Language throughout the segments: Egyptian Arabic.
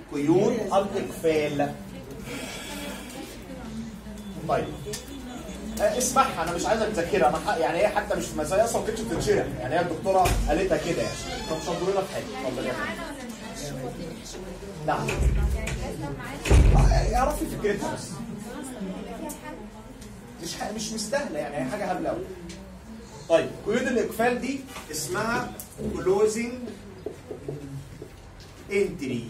قيود الاقفال طيب آه، اسمعها انا مش عايزك تذاكرها انا ح- يعني هي حتى مش في مزايا اصلا ما كانتش بتتشرح يعني هي الدكتوره قالتها كده يعني طب شطوا لنا في حاجه اتفضل يا فندم. نعم آه، اعرفي فكرتها بس مش ح- مش مستاهله يعني هي حاجه هبله قوي طيب قيود الاقفال دي اسمها كلوزنج انتري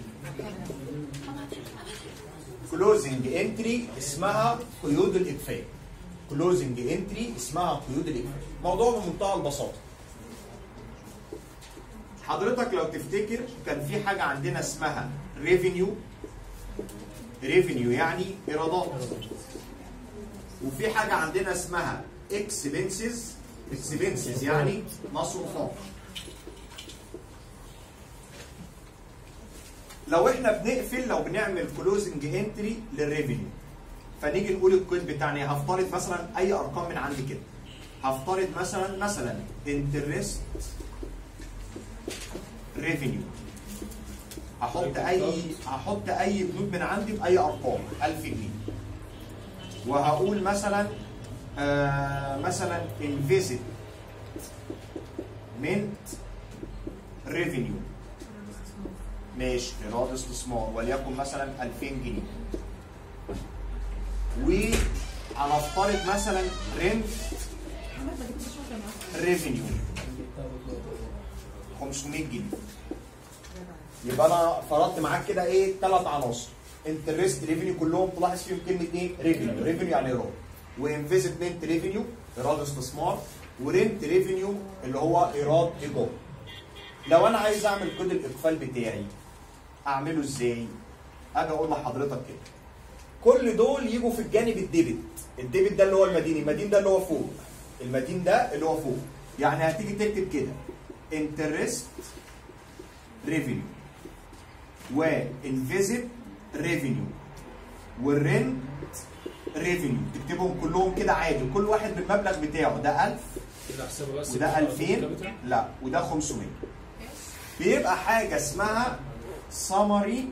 كلوزنج انتري اسمها قيود الاقفال كلوزنج انتري اسمها قيود الاقفال موضوع بمنتهى البساطه حضرتك لو تفتكر كان في حاجه عندنا اسمها ريفينيو ريفينيو يعني ايرادات وفي حاجه عندنا اسمها اكسبنسز اكسبنسز يعني مصروفات لو احنا بنقفل لو بنعمل كلوزنج انتري للريفينيو فنيجي نقول الكود بتاعنا إيه؟ هفترض مثلا اي ارقام من عندي كده هفترض مثلا مثلا انترست ريفينيو هحط اي هحط اي بنود من عندي باي ارقام 1000 جنيه وهقول مثلا آه مثلا انفيزيت منت ريفينيو ماشي ايراد استثمار وليكن مثلا 2000 جنيه وهنفترض مثلا رنت ريفينيو 500 جنيه يبقى انا فرضت معاك كده ايه ثلاث عناصر انترست ريفينيو كلهم تلاحظ فيهم كلمه ايه ريفينيو ريفينيو يعني ايراد وانفستمنت ريفينيو ايراد استثمار ورنت ريفينيو اللي هو ايراد ايجار لو انا عايز اعمل كود الاقفال بتاعي اعمله ازاي اجي اقول لحضرتك كده كل دول يجوا في الجانب الديبت الديبت ده اللي هو المدين المدين ده اللي هو فوق المدين ده اللي هو فوق يعني هتيجي تكتب كده انترست ريفينيو وانفيزيت ريفينيو والرنت ريفينيو تكتبهم كلهم كده عادي كل واحد بالمبلغ بتاعه ده 1000 كده احسبه بس وده 2000 لا وده 500 بيبقى حاجه اسمها summary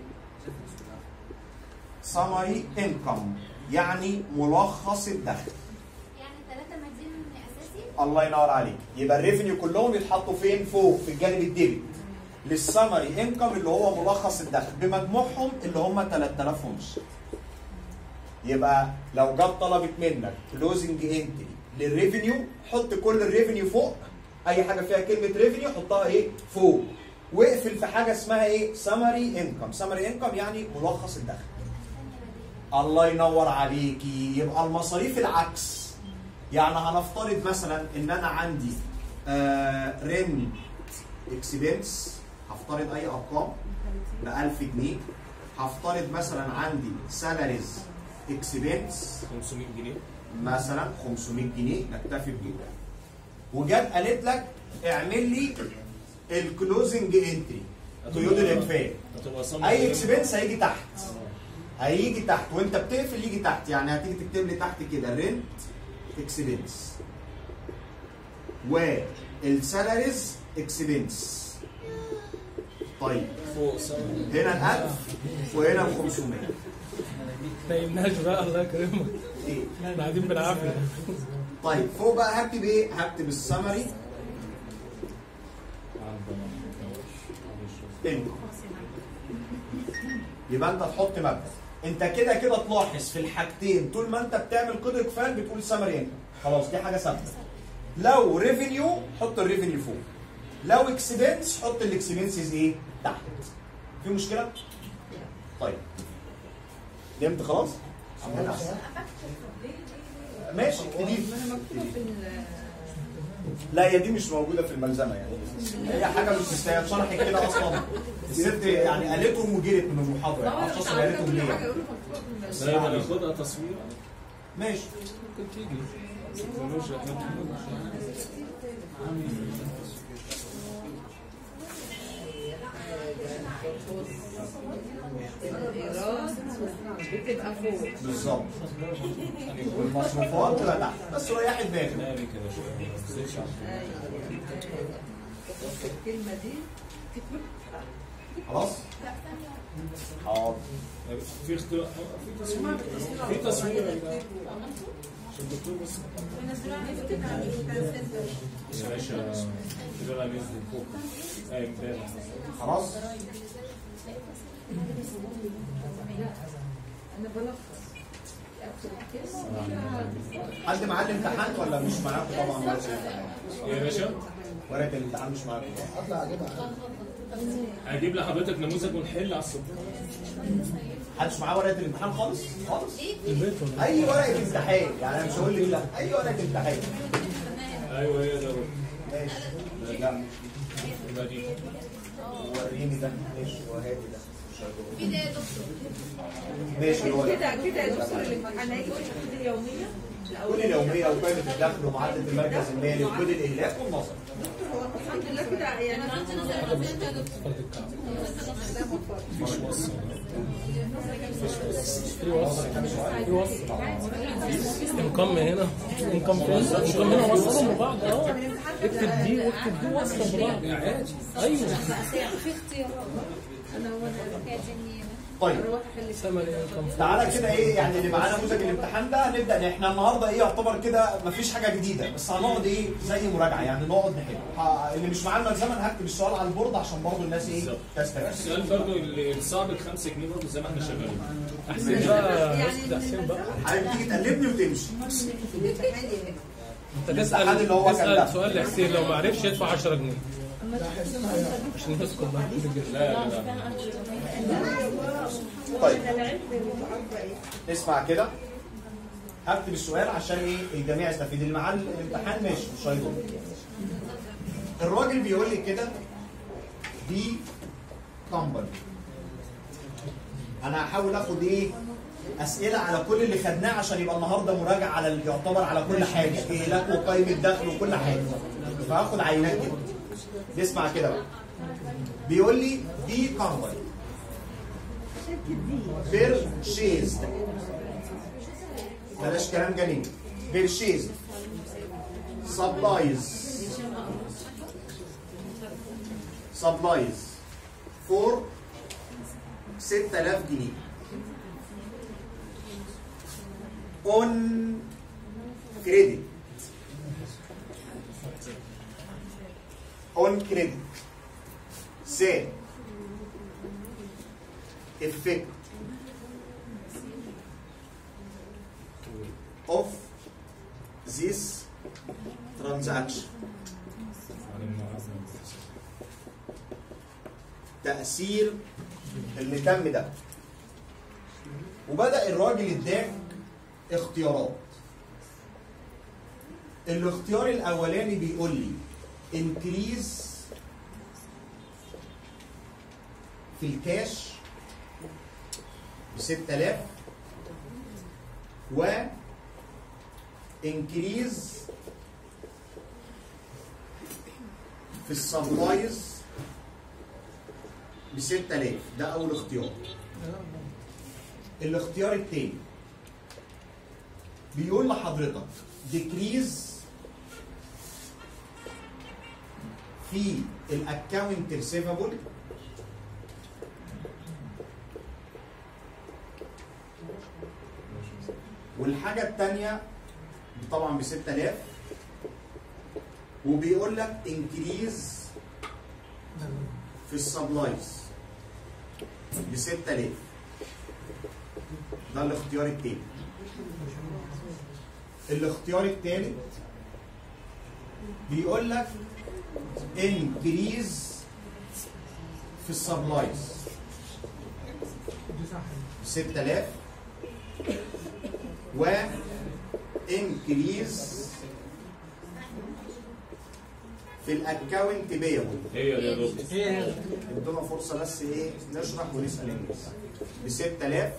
summary income يعني ملخص الدخل يعني ثلاثة مدين أساسي الله ينور عليك يبقى الريفينيو كلهم يتحطوا فين فوق في الجانب الديبت للسمري انكم اللي هو ملخص الدخل بمجموعهم اللي هم 3000 ونص يبقى لو جت طلبت منك كلوزنج انتري للريفينيو حط كل الريفينيو فوق اي حاجه فيها كلمه ريفينيو حطها ايه فوق واقفل في حاجه اسمها ايه سمري انكم سمري انكم يعني ملخص الدخل الله ينور عليكي يبقى المصاريف العكس يعني هنفترض مثلا ان انا عندي آه رنت اكسبنس هفترض اي ارقام ب 1000 جنيه هفترض مثلا عندي سالاريز اكسبنس 500 جنيه مثلا 500 جنيه نكتفي بكده وجت قالت لك اعمل لي الكلوزنج انتري قيود الاقفال هتبقى صم اي اكسبنس هيجي تحت هيجي تحت وانت بتقفل يجي تحت يعني هتيجي تكتب لي تحت كده رنت اكسبنس والسالاريز اكسبنس طيب فوق سم هنا ال 1000 وهنا ال 500 نايمناش بقى الله يكرمك إيه؟ احنا قاعدين بالعافيه طيب فوق بقى هكتب ايه؟ هكتب السمري انكم يبقى انت تحط مبدا انت كده كده تلاحظ في الحاجتين طول ما انت بتعمل كود اقفال بتقول سمري انكم خلاص دي حاجه ثابته لو ريفينيو حط الريفينيو فوق لو اكسبنس حط الاكسبنسز ايه تحت في مشكله طيب فهمت خلاص عمال أحسن. ماشي اكتبيه لا هي دي مش موجوده في الملزمه يعني هي حاجه مش تستاهل شرح كده اصلا الست يعني قالتهم وجرت من المحاضره يعني معرفش اصلا قالتهم ليه دايما ناخدها تصوير ماشي ممكن تيجي تكنولوجيا الايراد بتبقى فوق بالظبط والمصروفات تبقى تحت بس ريحي دماغك نامي كده شويه ما تنسيش على الكلمه دي خلاص لا ثانية حاضر في اختراع في تصوير في تصوير عشان الدكتور بس يا باشا كده نزل فوق اي امبارح خلاص انا بلخص حد معاه الامتحان ولا مش معاكم طبعا ورقه الامتحان يا باشا ورقه الامتحان مش معاكم هجيب لحضرتك نموذج ونحل على الصبح محدش معاه ورقه الامتحان خالص خالص البيت ولا اي ورقه امتحان يعني انا مش هقول لك لا اي ورقه امتحان ايوه هي ده هو. ماشي لا يبقى دي وريني ده ماشي وهاتي ده في ده يا دكتور ماشي هو ده. كده كده يا دكتور الامتحان هيجي في الحدود اليوميه كل اليوميه وقائمه الدخل ومعدل المركز المالي وكل الاهلاك والنظر هو الحمد لله كده يعني انا عندي نظريه بسيطه يا دكتور فرد الكعب ده مفرد في وصل في وصل انقم هنا انقم فين انقم هنا وصلهم ببعض اه اكتب دي واكتب دي وصلهم ببعض عادي ايوه في اختيارات انا وانا كاتني طيب اروح احل ثمن انقم تعالى كده ايه يعني اللي معانا نموذج الامتحان ده هنبدا احنا النهارده ايه يعتبر كده مفيش حاجه جديده بس هنقعد ايه زي مراجعه يعني نقعد نحل ه- اللي مش معاه الملزمه أنا هكتب السؤال على البورد عشان برضه الناس ايه بالظبط. تستفيد السؤال برضه اللي صعب ال 5 جنيه برضه زي ما احنا شغالين احسن بقى ده احسن بقى عارف تيجي تقلبني وتمشي الامتحان يعني انت الامتحان تسال اللي هو كان ده. تسال سؤال لحسين لو ما عرفش يدفع 10 جنيه عشان الناس كلها تقول لا لا لا طيب اسمع كده هكتب السؤال عشان ايه الجميع يستفيد اللي معاه الامتحان ماشي مش هيضر الراجل بيقول لي كده دي كومباني انا هحاول اخد ايه اسئله على كل اللي خدناه عشان يبقى النهارده مراجعه على اللي يعتبر على كل حاجه اهلاك وقائمه دخل وكل حاجه فهاخد عينات كده اسمع كده بقى بيقول لي دي كومباني بيرشيزد بلاش كلام جميل بيرشيزد سبلايز سبلايز فور 6000 جنيه اون كريدت اون كريدت سي effect of this transaction تأثير اللي تم ده وبدأ الراجل اداك اختيارات الاختيار الأولاني بيقول لي increase في الكاش ب 6000 و انكريز في السبلايز ب 6000 ده اول اختيار الاختيار الثاني بيقول لحضرتك ديكريز في الاكونت ريسيفبل والحاجة التانية طبعا ب 6000 وبيقول لك انكريز في السبلايز ب 6000 ده الاختيار التاني الاختيار التالت بيقول لك انكريز في السبلايز ب 6000 و increase في الاكونت بيبل هي دي يا دكتور ادونا فرصه بس ايه نشرح ونسال الناس ب 6000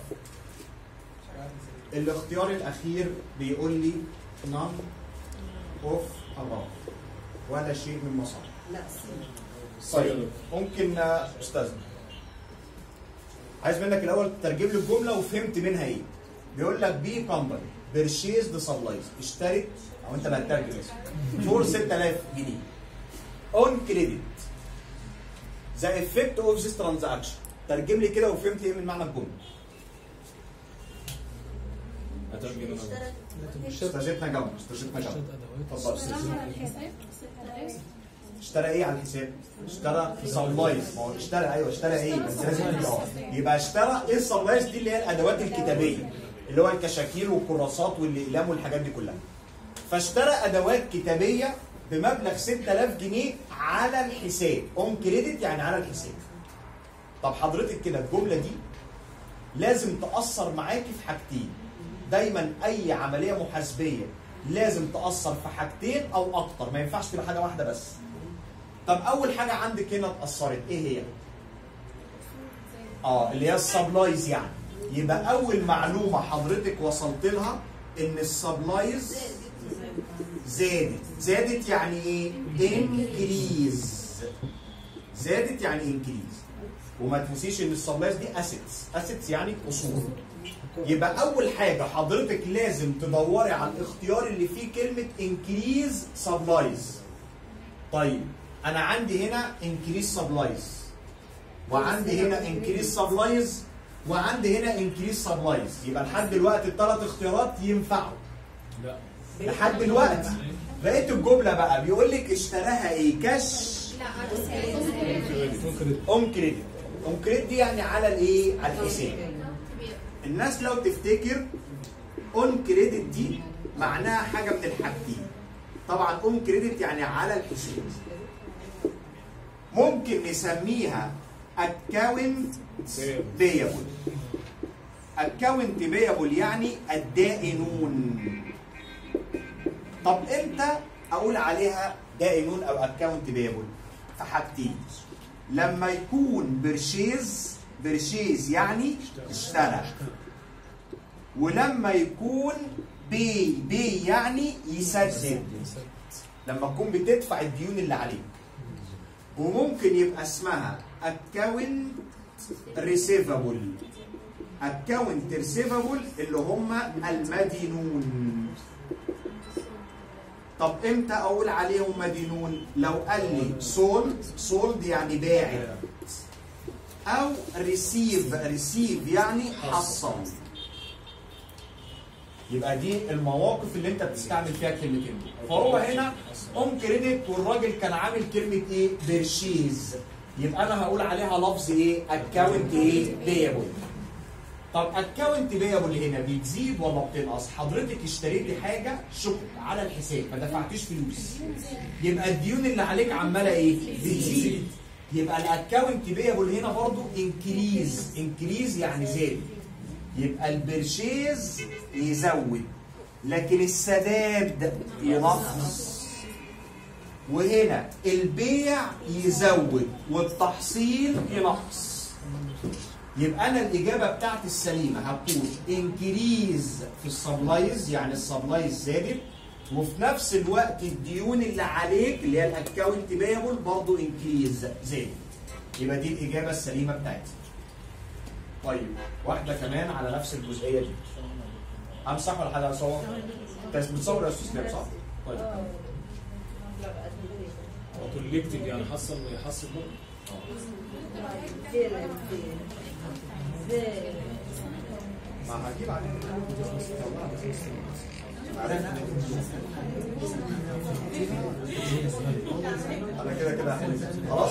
الاختيار الاخير بيقول لي none اوف above ولا شيء من مصادر لا طيب ممكن آه، استاذنا عايز منك الاول تترجم لي الجمله وفهمت منها ايه بيقول لك بي كومباني بيرشيز سبلايز اشترت او انت اللي هتترجم فور 6000 جنيه اون كريدت ذا افكت اوف ذيس ترانزاكشن ترجم لي كده وفهمت ايه من معنى الجمله هترجم انا استاذتنا جنب استاذتنا جنب اتفضل اشتراها على الحساب اشترى ايه على الحساب؟ اشترى سبلايز ما هو اشترى ايوه اشترى ايه؟ بس لازم يبقى اه. يبقى اشترى ايه السبلايز دي اللي هي الادوات الكتابيه اللي هو الكشاكيل والكراسات والاقلام والحاجات دي كلها. فاشترى ادوات كتابيه بمبلغ 6000 جنيه على الحساب اون كريدت يعني على الحساب. طب حضرتك كده الجمله دي لازم تاثر معاكي في حاجتين. دايما اي عمليه محاسبيه لازم تاثر في حاجتين او اكتر ما ينفعش تبقى حاجه واحده بس. طب اول حاجه عندك هنا اتاثرت ايه هي؟ اه اللي هي السبلايز يعني يبقى اول معلومه حضرتك وصلت لها ان السبلايز زادت زادت يعني ايه؟ انكريز زادت يعني انكريز وما تنسيش ان السبلايز دي اسيتس اسيتس يعني اصول يبقى اول حاجه حضرتك لازم تدوري على الاختيار اللي فيه كلمه انكريز سبلايز طيب انا عندي هنا انكريز سبلايز وعندي هنا انكريز سبلايز وعندي هنا انكريز سبلايز يبقى لحد دلوقتي الثلاث اختيارات ينفعوا لا لحد دلوقتي بقيت الجمله بقى بيقول لك اشتراها ايه كاش لا على الحساب اون كريدت اون كريدت دي يعني على الايه على الحساب الناس لو تفتكر اون كريدت دي معناها حاجه من الحاجتين طبعا اون كريدت يعني على الحساب ممكن نسميها اكاونت بيبل اكاونت بيبل يعني الدائنون طب امتى اقول عليها دائنون او اكاونت بيبل في حاجتين لما يكون برشيز برشيز يعني اشترى ولما يكون بي بي يعني يسدد لما تكون بتدفع الديون اللي عليك وممكن يبقى اسمها اكاونت ريسيفابل اكاونت ريسيفابل اللي هم المدينون طب امتى اقول عليهم مدينون لو قال لي سولد سولد يعني باعت او ريسيف ريسيف يعني حصل يبقى دي المواقف اللي انت بتستعمل فيها كلمتين دول. فهو هنا اون كريدت والراجل كان عامل كلمه ايه بيرشيز يبقى انا هقول عليها لفظ ايه اكونت ايه بيبل طب اكونت بيبل هنا بتزيد ولا بتنقص حضرتك اشتريتي حاجه شغل على الحساب ما دفعتيش فلوس يبقى الديون اللي عليك عماله ايه بتزيد يبقى الاكونت بيبل هنا برضو انكريز انكريز يعني زاد يبقى البرشيز يزود لكن السداد ينقص وهنا البيع يزود والتحصيل ينقص يبقى انا الاجابه بتاعتي السليمه هتكون انكريز في السبلايز يعني السبلايز زادت وفي نفس الوقت الديون اللي عليك اللي هي الاكونت بيبل برضه انكريز زادت يبقى دي الاجابه السليمه بتاعتي طيب واحده كمان على نفس الجزئيه دي امسح ولا حاجه اصور؟ انت بتصور يا استاذ كلاب صح؟ طيب كوليكتيف يعني حصل يحصل برضه ما هجيب عليه انا كده كده هحل. خلاص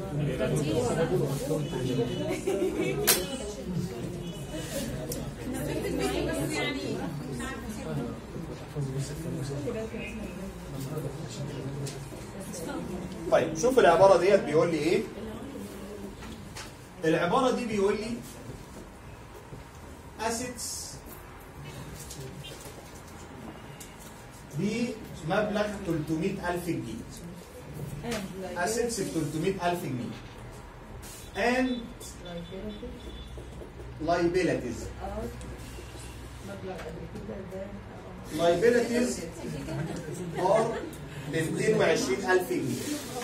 طيب شوف العباره ديت بيقول لي ايه العباره دي بيقول لي assets بمبلغ 300000 جنيه assets ب 300000 جنيه and liabilities liabilities are ب 220000 جنيه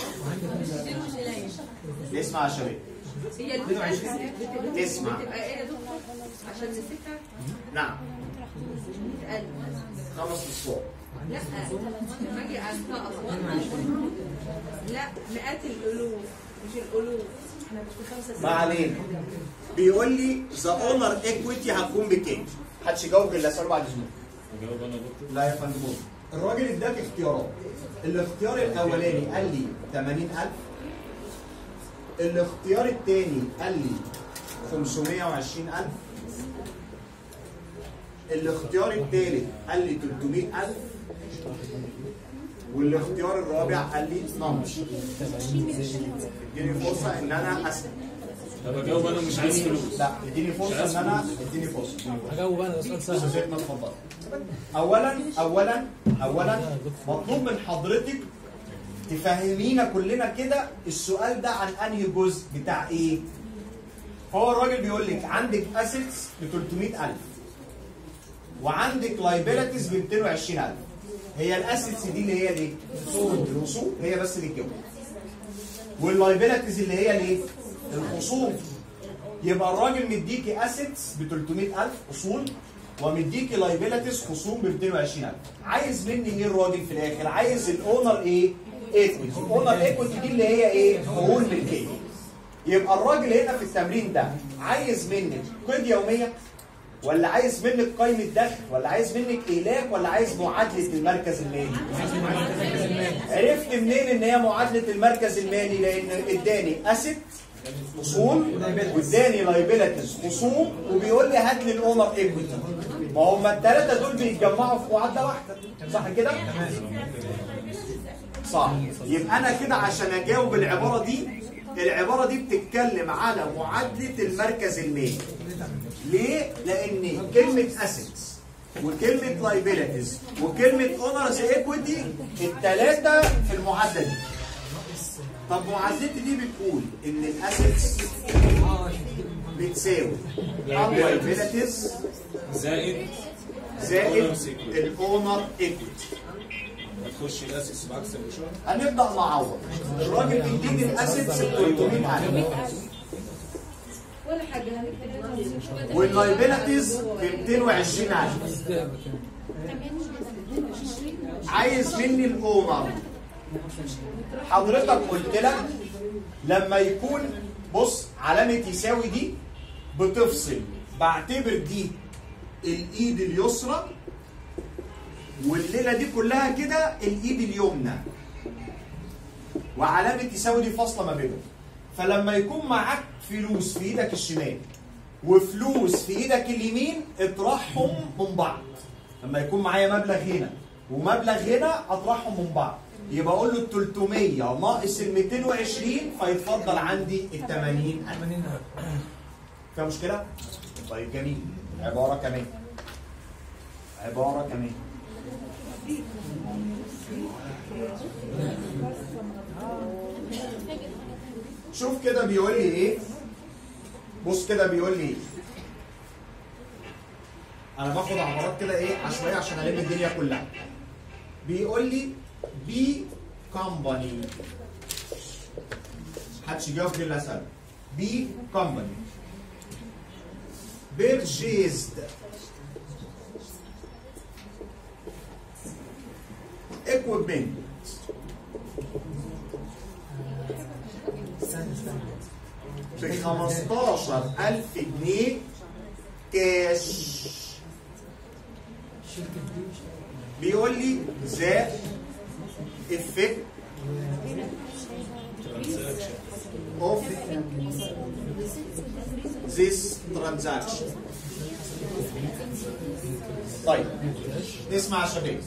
اسمع يا شباب هي ال اسمع. بتبقى ايه يا دكتور؟ عشان نسيتها نعم 100000 خمس اصفار لا لما اجي انطقها لا مئات الالوف مش القلوب احنا مش في خمسة ما علينا بيقول لي ذا اونر ايكويتي هتكون بكام؟ محدش يجاوب الا اساله بعد اسبوع اجاوب انا دكتور لا يا فندم الراجل اداك اختيارات الاختيار الاولاني قال لي 80000 الاختيار الثاني قال لي 520000 الاختيار الثالث قال لي 300000 والاختيار الرابع قال لي 12 اديني فرصه ان انا اسال طب اجاوب انا مش عايز فلوس لا اديني فرصه ان انا اديني فرصه هجاوب انا ده سؤال سهل استاذتنا اتفضل اولا اولا اولا مطلوب من حضرتك تفهمينا كلنا كده السؤال ده عن انهي جزء بتاع ايه هو الراجل بيقول لك عندك اسيتس ب 300000 وعندك لايبيلتيز ب 220000 هي الاسيتس دي اللي هي الايه؟ الرسوم هي بس اللي كده واللايبيلتيز اللي هي الايه؟ الخصوم يبقى الراجل مديكي اسيتس ب 300000 اصول ومديكي لايبيلتيز خصوم ب 220000 عايز مني ايه الراجل في الاخر عايز الاونر ايه ايكويتي الاونر ايكويتي دي اللي هي ايه حقوق الملكيه يبقى الراجل هنا في التمرين ده عايز منك قيد يوميه ولا عايز منك قائمه دخل ولا عايز منك اهلاك ولا عايز معادله المركز المالي عرفت منين ان هي معادله المركز المالي لان اداني اسيت اصول واداني لايبيلتيز خصوم وبيقول لي هات لي الاونر ايكويتي ما هم الثلاثه دول بيتجمعوا في معادله واحده صح كده؟ صح يبقى انا كده عشان اجاوب العباره دي العباره دي بتتكلم على معادله المركز المالي ليه؟ لان كلمه اسيتس وكلمه لايبيلتيز وكلمه اونرز ايكويتي الثلاثه في المعادله دي طب معادلتي دي بتقول ان الاسيتس بتساوي اللايبيلتيز زائد زائد الاونر ايكويتي هتخش الاسس بعكس المشروع هنبدا نعوض الراجل بيديني الاسيتس ب 300000 ولا حاجة هنكتب واللايبيلتيز ب 220000 عايز مني الاونر حضرتك قلت لك لما يكون بص علامه يساوي دي بتفصل بعتبر دي الايد اليسرى والليله دي كلها كده الايد اليمنى وعلامه يساوي دي فاصله ما بينهم فلما يكون معاك فلوس في ايدك الشمال وفلوس في ايدك اليمين اطرحهم من بعض لما يكون معايا مبلغ هنا ومبلغ هنا اطرحهم من بعض يبقى اقول له ال 300 ناقص ال 220 فيتفضل عندي ال 80 فيها مشكله؟ طيب جميل عباره كمان عباره كمان شوف كده بيقول لي ايه بص كده بيقول لي ايه انا باخد عبارات كده ايه عشوائيه عشان الم الدنيا كلها بيقول لي بي كومباني محدش يجاوب غير اللي اساله بي كومباني بيرجيزد equipment ب 15000 جنيه كاش بيقول لي ذا افكت of this transaction طيب اسمع يا شباب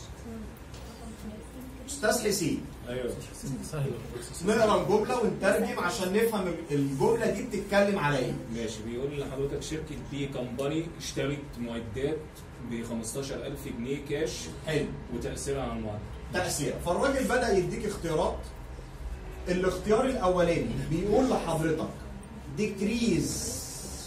استاذ حسين ايوه سهل نقرا الجمله ونترجم عشان نفهم الجمله دي بتتكلم على ايه ماشي بيقول لحضرتك شركه بي كمباني اشترت معدات ب 15000 جنيه كاش حلو وتاثيرها على المعدل تأثير فالراجل بدأ يديك اختيارات الاختيار الأولاني بيقول لحضرتك ديكريز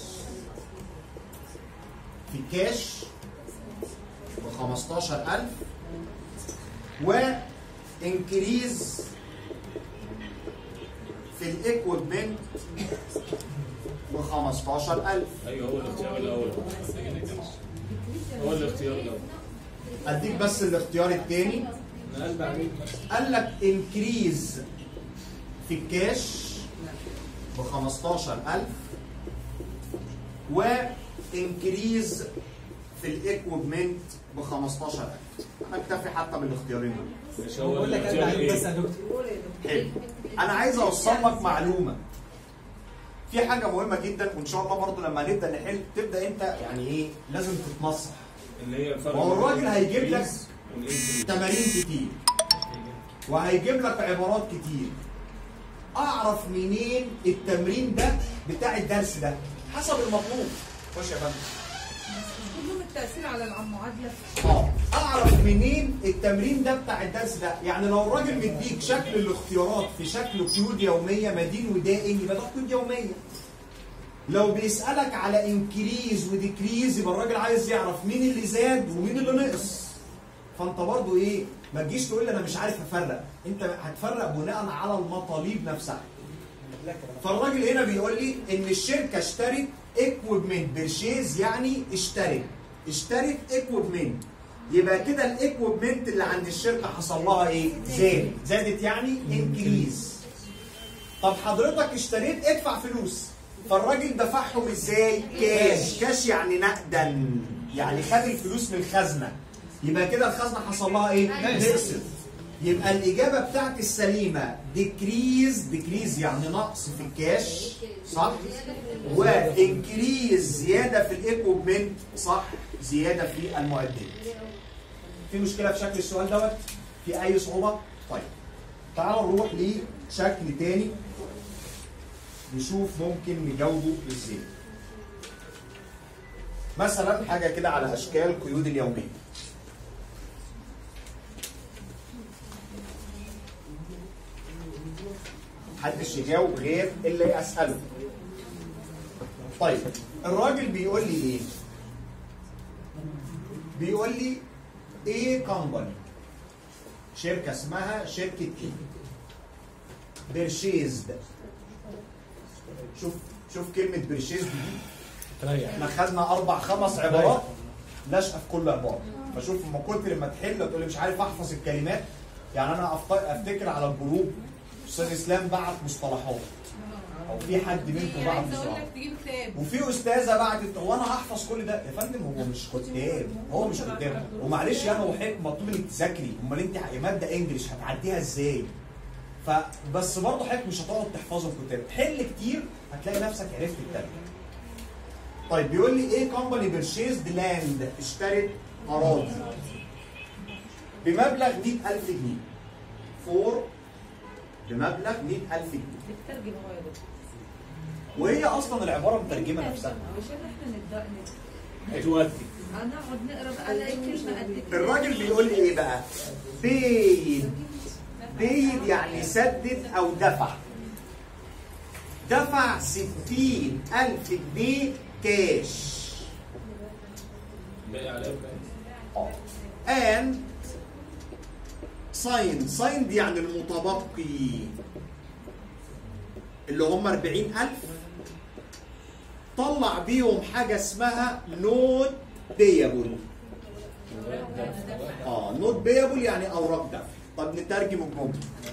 في كاش ب 15000 و انكريز في الايكويبمنت ب 15000 ايوه هو الاختيار الاول هو الاختيار الاول اديك بس الاختيار الثاني نقل بعدين قال لك انكريز في الكاش ب 15000 وانكريز في الايكويبمنت ب 15000 انا اكتفي حتى بالاختيارين دول مش هو بقول لك الاختيار ارجع عليك بس ايه؟ يا دكتور حلو انا عايز اوصل لك معلومه في حاجه مهمه جدا وان شاء الله برضو لما نبدا نحل تبدا انت يعني ايه لازم تتنصح اللي هي الفرق ما هو بين الراجل هيجيب لك الإنكريز والإنكريز. تمارين كتير وهيجيب لك عبارات كتير اعرف منين التمرين ده بتاع الدرس ده حسب المطلوب خش يا فندم كلهم التأثير على المعادلة اه اعرف منين التمرين ده بتاع الدرس ده يعني لو الراجل مديك شكل الاختيارات في شكل قيود يوميه مدين ودائم يبقى ده قيود يوميه لو بيسالك على انكريز وديكريز يبقى الراجل عايز يعرف مين اللي زاد ومين اللي نقص فانت برضو ايه ما تجيش تقول لي انا مش عارف افرق انت هتفرق بناء على المطالب نفسها فالراجل هنا بيقول لي ان الشركه اشترت اكويبمنت بيرشيز يعني اشترت اشترت اكويبمنت يبقى كده الاكويبمنت اللي عند الشركه حصل لها ايه؟ زاد زادت يعني انكريز طب حضرتك اشتريت ادفع فلوس فالراجل دفعهم ازاي؟ كاش كاش يعني نقدا يعني خد الفلوس من الخزنه يبقى كده الخزنه حصل لها ايه؟ نقصت يبقى الاجابه بتاعت السليمه ديكريز ديكريز يعني نقص في الكاش صح وانكريز زياده في الايكوبمنت صح زياده في المعدات في مشكله في شكل السؤال دوت في اي صعوبه طيب تعالوا نروح لشكل تاني نشوف ممكن نجاوبه ازاي مثلا حاجه كده على اشكال قيود اليوميه محدش يجاوب غير اللي اساله طيب الراجل بيقول لي ايه بيقول لي ايه كومباني شركه اسمها شركه ايه بيرشيزد شوف شوف كلمه بيرشيزد دي تريح احنا خدنا اربع خمس عبارات لاشقه في كل عباره فشوف لما كنت لما تحل تقول لي مش عارف احفظ الكلمات يعني انا أفت- افتكر على الجروب استاذ اسلام بعت مصطلحات او في حد منكم بعت عايزه اقول مصطلحات لك تجيب كتاب وفي استاذه بعتت هو انا هحفظ كل ده يا فندم هو مش كتاب هو مش كتاب ومعلش يعني هو حق مطلوب انك تذاكري امال انت يا ماده انجلش هتعديها ازاي فبس برضه حضرتك مش هتقعد تحفظه كتاب حل كتير هتلاقي نفسك عرفت الترجمه طيب بيقول لي ايه كومباني بيرشيزد لاند اشترت اراضي بمبلغ 100000 جنيه فور بمبلغ 100000 جنيه بتترجم هو يا دكتور وهي اصلا العباره مترجمه نفسها مش ان احنا نبدا تودي هنقعد نقرا بقى الاقي كلمه قد كده الراجل بيقول لي ايه بقى بيد بيد يعني سدد او دفع دفع ستين ألف جنيه كاش باقي عليها بقى. and ساين ساين دي يعني المتبقي اللي هم 40000 طلع بيهم حاجة اسمها نوت بيبل اه نوت بيبل يعني اوراق دفع طب نترجم الجملة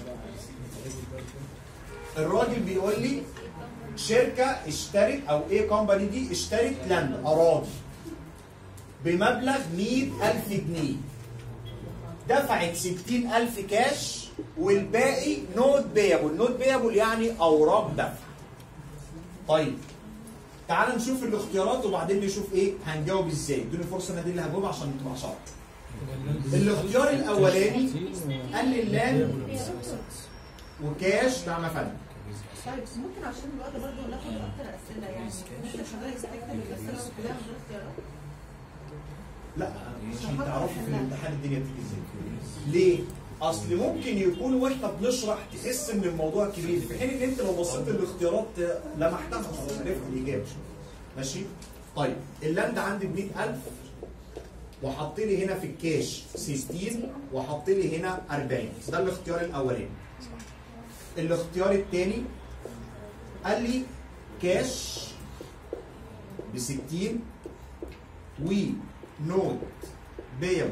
الراجل بيقول لي شركة اشترت او ايه كومباني دي اشترت لاند اراضي بمبلغ 100000 جنيه دفعت 60000 كاش والباقي نوت بيبل نوت بيبل يعني اوراق دفع طيب تعال نشوف الاختيارات وبعدين نشوف ايه هنجاوب ازاي ادوني فرصه انا دي اللي هجاوب عشان تبقى شرط الاختيار الاولاني قال لي اللان وكاش نعم يا فندم طيب ممكن عشان الوقت برضه ناخد اكتر اسئله يعني انت شغال يستكتب الاسئله كلها من غير اختيارات لا عشان تعرفوا في الامتحان الدنيا بتيجي ازاي ليه؟ اصل ممكن يكون واحنا بنشرح تحس ان الموضوع كبير في حين ان انت لو بصيت للاختيارات لمحتها خلاص عرفت الاجابه ماشي؟ طيب اللاند عندي ب 100000 وحط لي هنا في الكاش 60 وحط لي هنا 40 ده الاختيار الاولاني الاختيار الثاني قال لي كاش ب 60 ونوت بيبل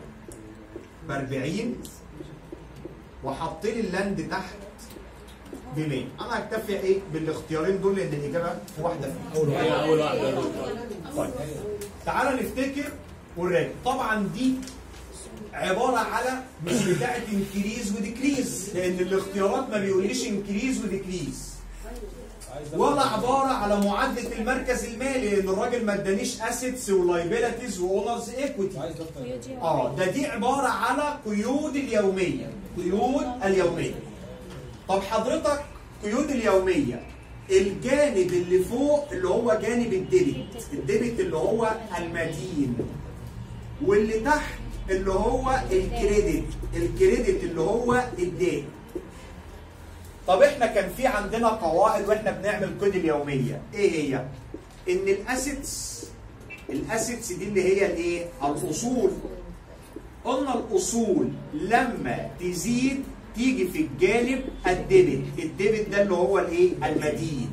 ب 40 وحط لي اللاند تحت ديلي انا هكتفي ايه بالاختيارين دول لان الاجابه في واحده فيهم هي اول واحده طيب تعالى نفتكر ونراجع طبعا دي عباره على مش بتاعه انكريز وديكريز لان الاختيارات ما بيقوليش انكريز وديكريز ولا عباره على معادله المركز المالي لان الراجل ما ادانيش اسيتس ولايبيلتيز واونرز ايكويتي اه ده دي عباره على قيود اليوميه قيود اليوميه طب حضرتك قيود اليوميه الجانب اللي فوق اللي هو جانب الديبت الديبت اللي هو المدين واللي تحت اللي هو الكريدت الكريدت اللي هو الدين طب احنا كان في عندنا قواعد واحنا بنعمل قيد اليوميه ايه هي ان الاسيتس الاسيتس دي اللي هي الايه الاصول قلنا الاصول لما تزيد تيجي في الجانب الديبت الديبت ده اللي هو الايه المدين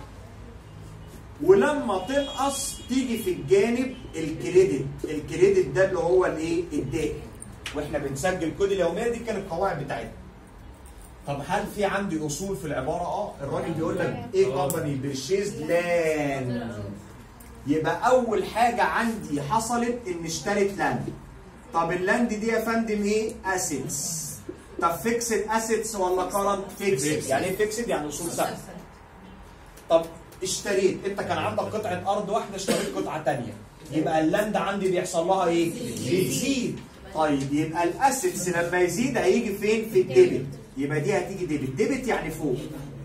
ولما تنقص تيجي في الجانب الكريدت الكريدت ده اللي هو الايه الدائن واحنا بنسجل كود اليوميه دي كانت القواعد بتاعتنا طب هل في عندي اصول في العباره اه الراجل بيقول لك ايه كومباني بيرشيز لاند يبقى اول حاجه عندي حصلت ان اشترت لاند طب اللاند دي يا فندم ايه اسيتس طب فيكسد اسيتس ولا كارنت فيكسد يعني ايه فيكسد يعني اصول ثابته طب اشتريت انت كان عندك قطعه ارض واحده اشتريت قطعه ثانيه يبقى اللاند عندي بيحصل لها ايه بتزيد طيب يبقى الاسيتس لما يزيد هيجي فين في الديبت يبقى دي هتيجي ديبت ديبت يعني فوق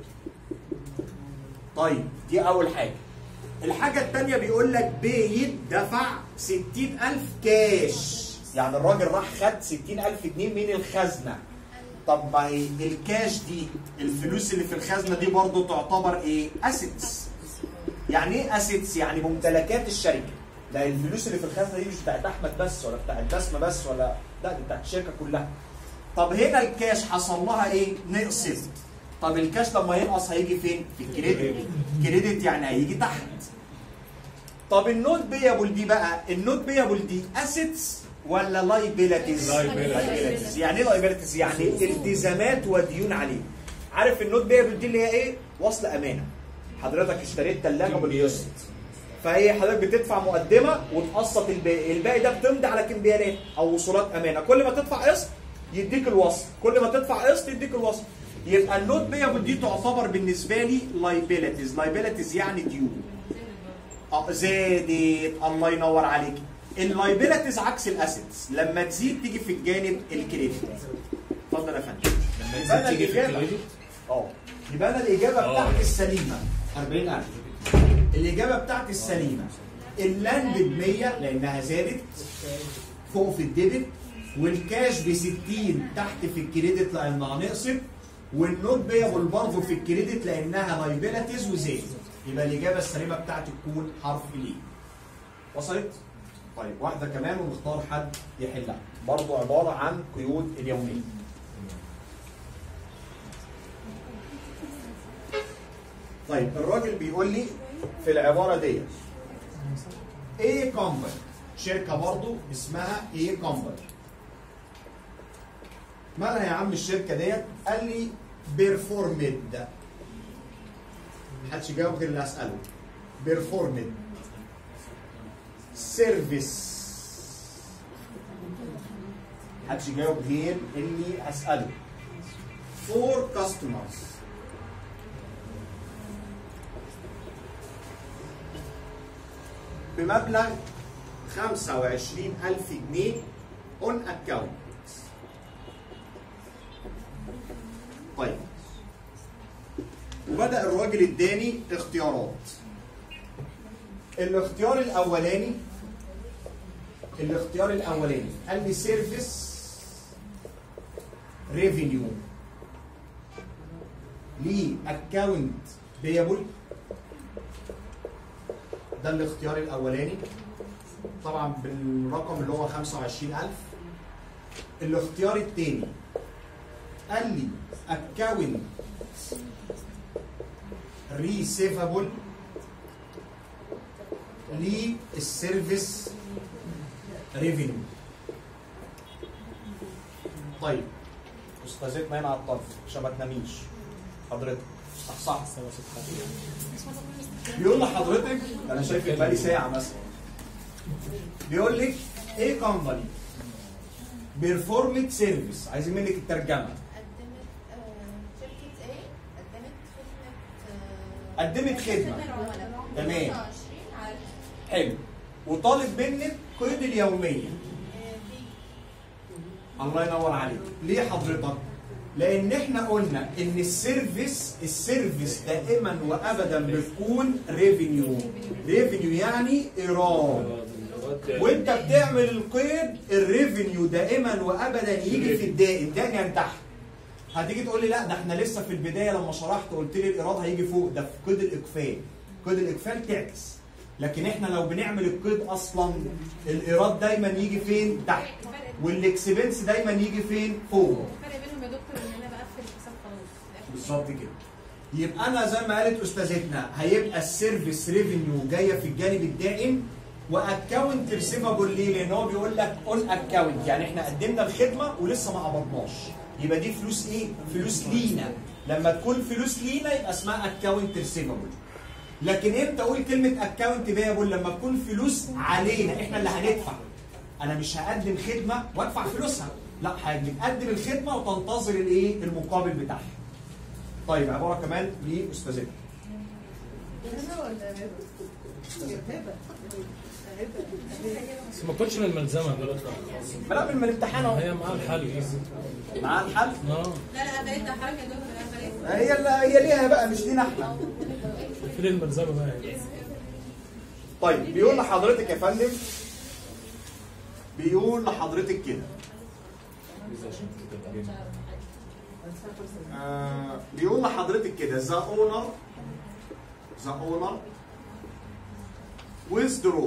طيب دي اول حاجه الحاجه الثانيه بيقول لك بيدفع 60000 كاش يعني الراجل راح خد 60000 جنيه من الخزنه طب ما هي الكاش دي الفلوس اللي في الخزنه دي برضو تعتبر ايه اسيتس يعني ايه اسيتس يعني ممتلكات الشركه لا الفلوس اللي في الخزنه دي مش بتاعت احمد بس ولا بتاعت بسمه بس ولا لا دي بتاعت الشركه كلها طب هنا الكاش حصل لها ايه نقصت طب الكاش لما ينقص هيجي فين في الكريدت كريدت يعني هيجي تحت طب النوت بيبل دي بقى النوت بيبل دي اسيتس ولا لايبيلتيز Liabilities. يعني ايه لايبيلتيز يعني التزامات وديون عليه عارف النوت بيبل دي اللي هي ايه وصل امانه حضرتك اشتريت ثلاجه بالقسط فهي حضرتك بتدفع مقدمه وتقسط الباقي الباقي ده بتمضي على كمبيالات او وصولات امانه كل ما تدفع قسط يديك الوصل كل ما تدفع قسط يديك الوصل يبقى النوت بيبل دي تعتبر بالنسبه لي لايبيلتيز لايبيلتيز يعني ديون اه زادت الله ينور عليك اللايبيلتيز عكس الاسيتس لما تزيد تيجي في الجانب الكريدت اتفضل يا فندم لما يبقى أنا يزيد تيجي في الإجابة- الكريدت اه يبقى انا الاجابه آه. بتاعتي السليمه 40000 الاجابه بتاعتي السليمه اللاند ب 100 لانها زادت فوق في الديبت والكاش ب 60 تحت في الكريدت لانها نقصت والنوت بيبل برضه في الكريدت لانها لايبيلتيز وزادت يبقى الاجابه السليمه بتاعتي تكون حرف ليه وصلت؟ طيب واحده كمان ونختار حد يحلها برضه عباره عن قيود اليوميه طيب الراجل بيقول لي في العباره ديت ايه كومباني شركه برضو اسمها ايه كومباني مالها يا عم الشركه ديت قال لي بيرفورمد محدش يجاوب غير اللي اساله بيرفورمد سيرفيس محدش يجاوب غير اللي هساله فور كاستمرز بمبلغ 25000 جنيه اون اكونت طيب وبدأ الراجل اداني اختيارات الاختيار الاولاني الاختيار الاولاني قال لي سيرفيس ريفينيو ليه اكونت بيبل ده الاختيار الاولاني طبعا بالرقم اللي هو 25000 الاختيار الثاني قال لي اكونت ريسيفابل للسيرفيس ريفينيو طيب استاذتنا هنا على الطرف عشان ما تناميش حضرتك صح صح بيقول لحضرتك انا شايف بقالي ساعه مثلا بيقول لك ايه كومباني بيرفورمت سيرفيس عايزين منك الترجمه قدمت آه، شركة ايه؟ قدمت خدمة آه، قدمت خدمه خدمة العملاء تمام. 25 على حلو وطالب منك قيد اليوميه آه، دي الله ينور عليك ليه حضرتك لان احنا قلنا ان السيرفيس السيرفيس دائما وابدا بتكون ريفينيو ريفينيو يعني ايراد وانت بتعمل القيد الريفينيو دائما وابدا يجي في الدائم دائما يعني تحت هتيجي تقول لي لا ده احنا لسه في البدايه لما شرحت قلت لي الايراد هيجي فوق ده في قيد الاقفال قيد الاقفال تعكس لكن احنا لو بنعمل القيد اصلا الايراد دايما يجي فين تحت والاكسبنس دايما يجي فين فوق الفرق بينهم يا دكتور ان انا بقفل الحساب خلاص بالظبط كده يبقى انا زي ما قالت استاذتنا هيبقى السيرفيس ريفينيو جايه في الجانب الدائم واكونت ريسيفابل ليه؟ لان هو بيقول لك اون اكونت يعني احنا قدمنا الخدمه ولسه ما قبضناش يبقى دي فلوس ايه؟ فلوس لينا لما تكون فلوس لينا يبقى اسمها اكونت ريسيفابل لكن امتى اقول كلمه اكونت بيبل لما تكون فلوس علينا احنا اللي هندفع انا مش هقدم خدمه وادفع فلوسها لا هتقدم الخدمه وتنتظر الايه المقابل بتاعها طيب عباره كمان لاستاذتنا هنا ولا هبه؟ هبه بس ما كنتش من الملزمه بلا من الامتحان اهو هي معاها الحل معاه الحل اه لا لا ده ده حاجه يا دكتور انا بلاقي هي اللي هي ليها بقى مش لينا احنا في الملزمه بقى طيب بيقول لحضرتك يا فندم بيقول لحضرتك كده آه بيقول لحضرتك كده ذا اونر ذا اونر withdraw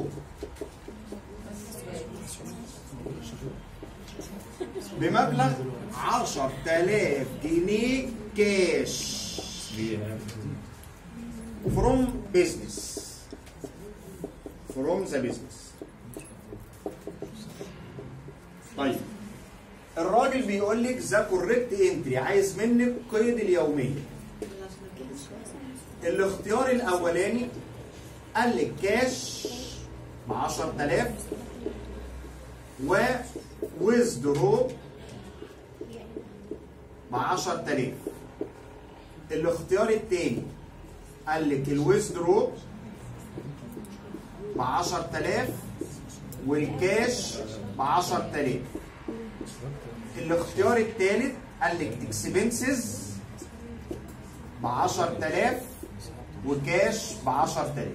بمبلغ 10000 جنيه كاش from business from the business طيب الراجل بيقول لك ذا كوريكت انتري عايز منك قيد اليوميه الاختيار الاولاني قال لك كاش ب 10000 و ويزدرو ب 10000 الاختيار الثاني قال لك الويزدرو ب 10000 والكاش ب 10000 الاختيار الثالث قال لك اكسبنسز ب 10000 وكاش ب 10000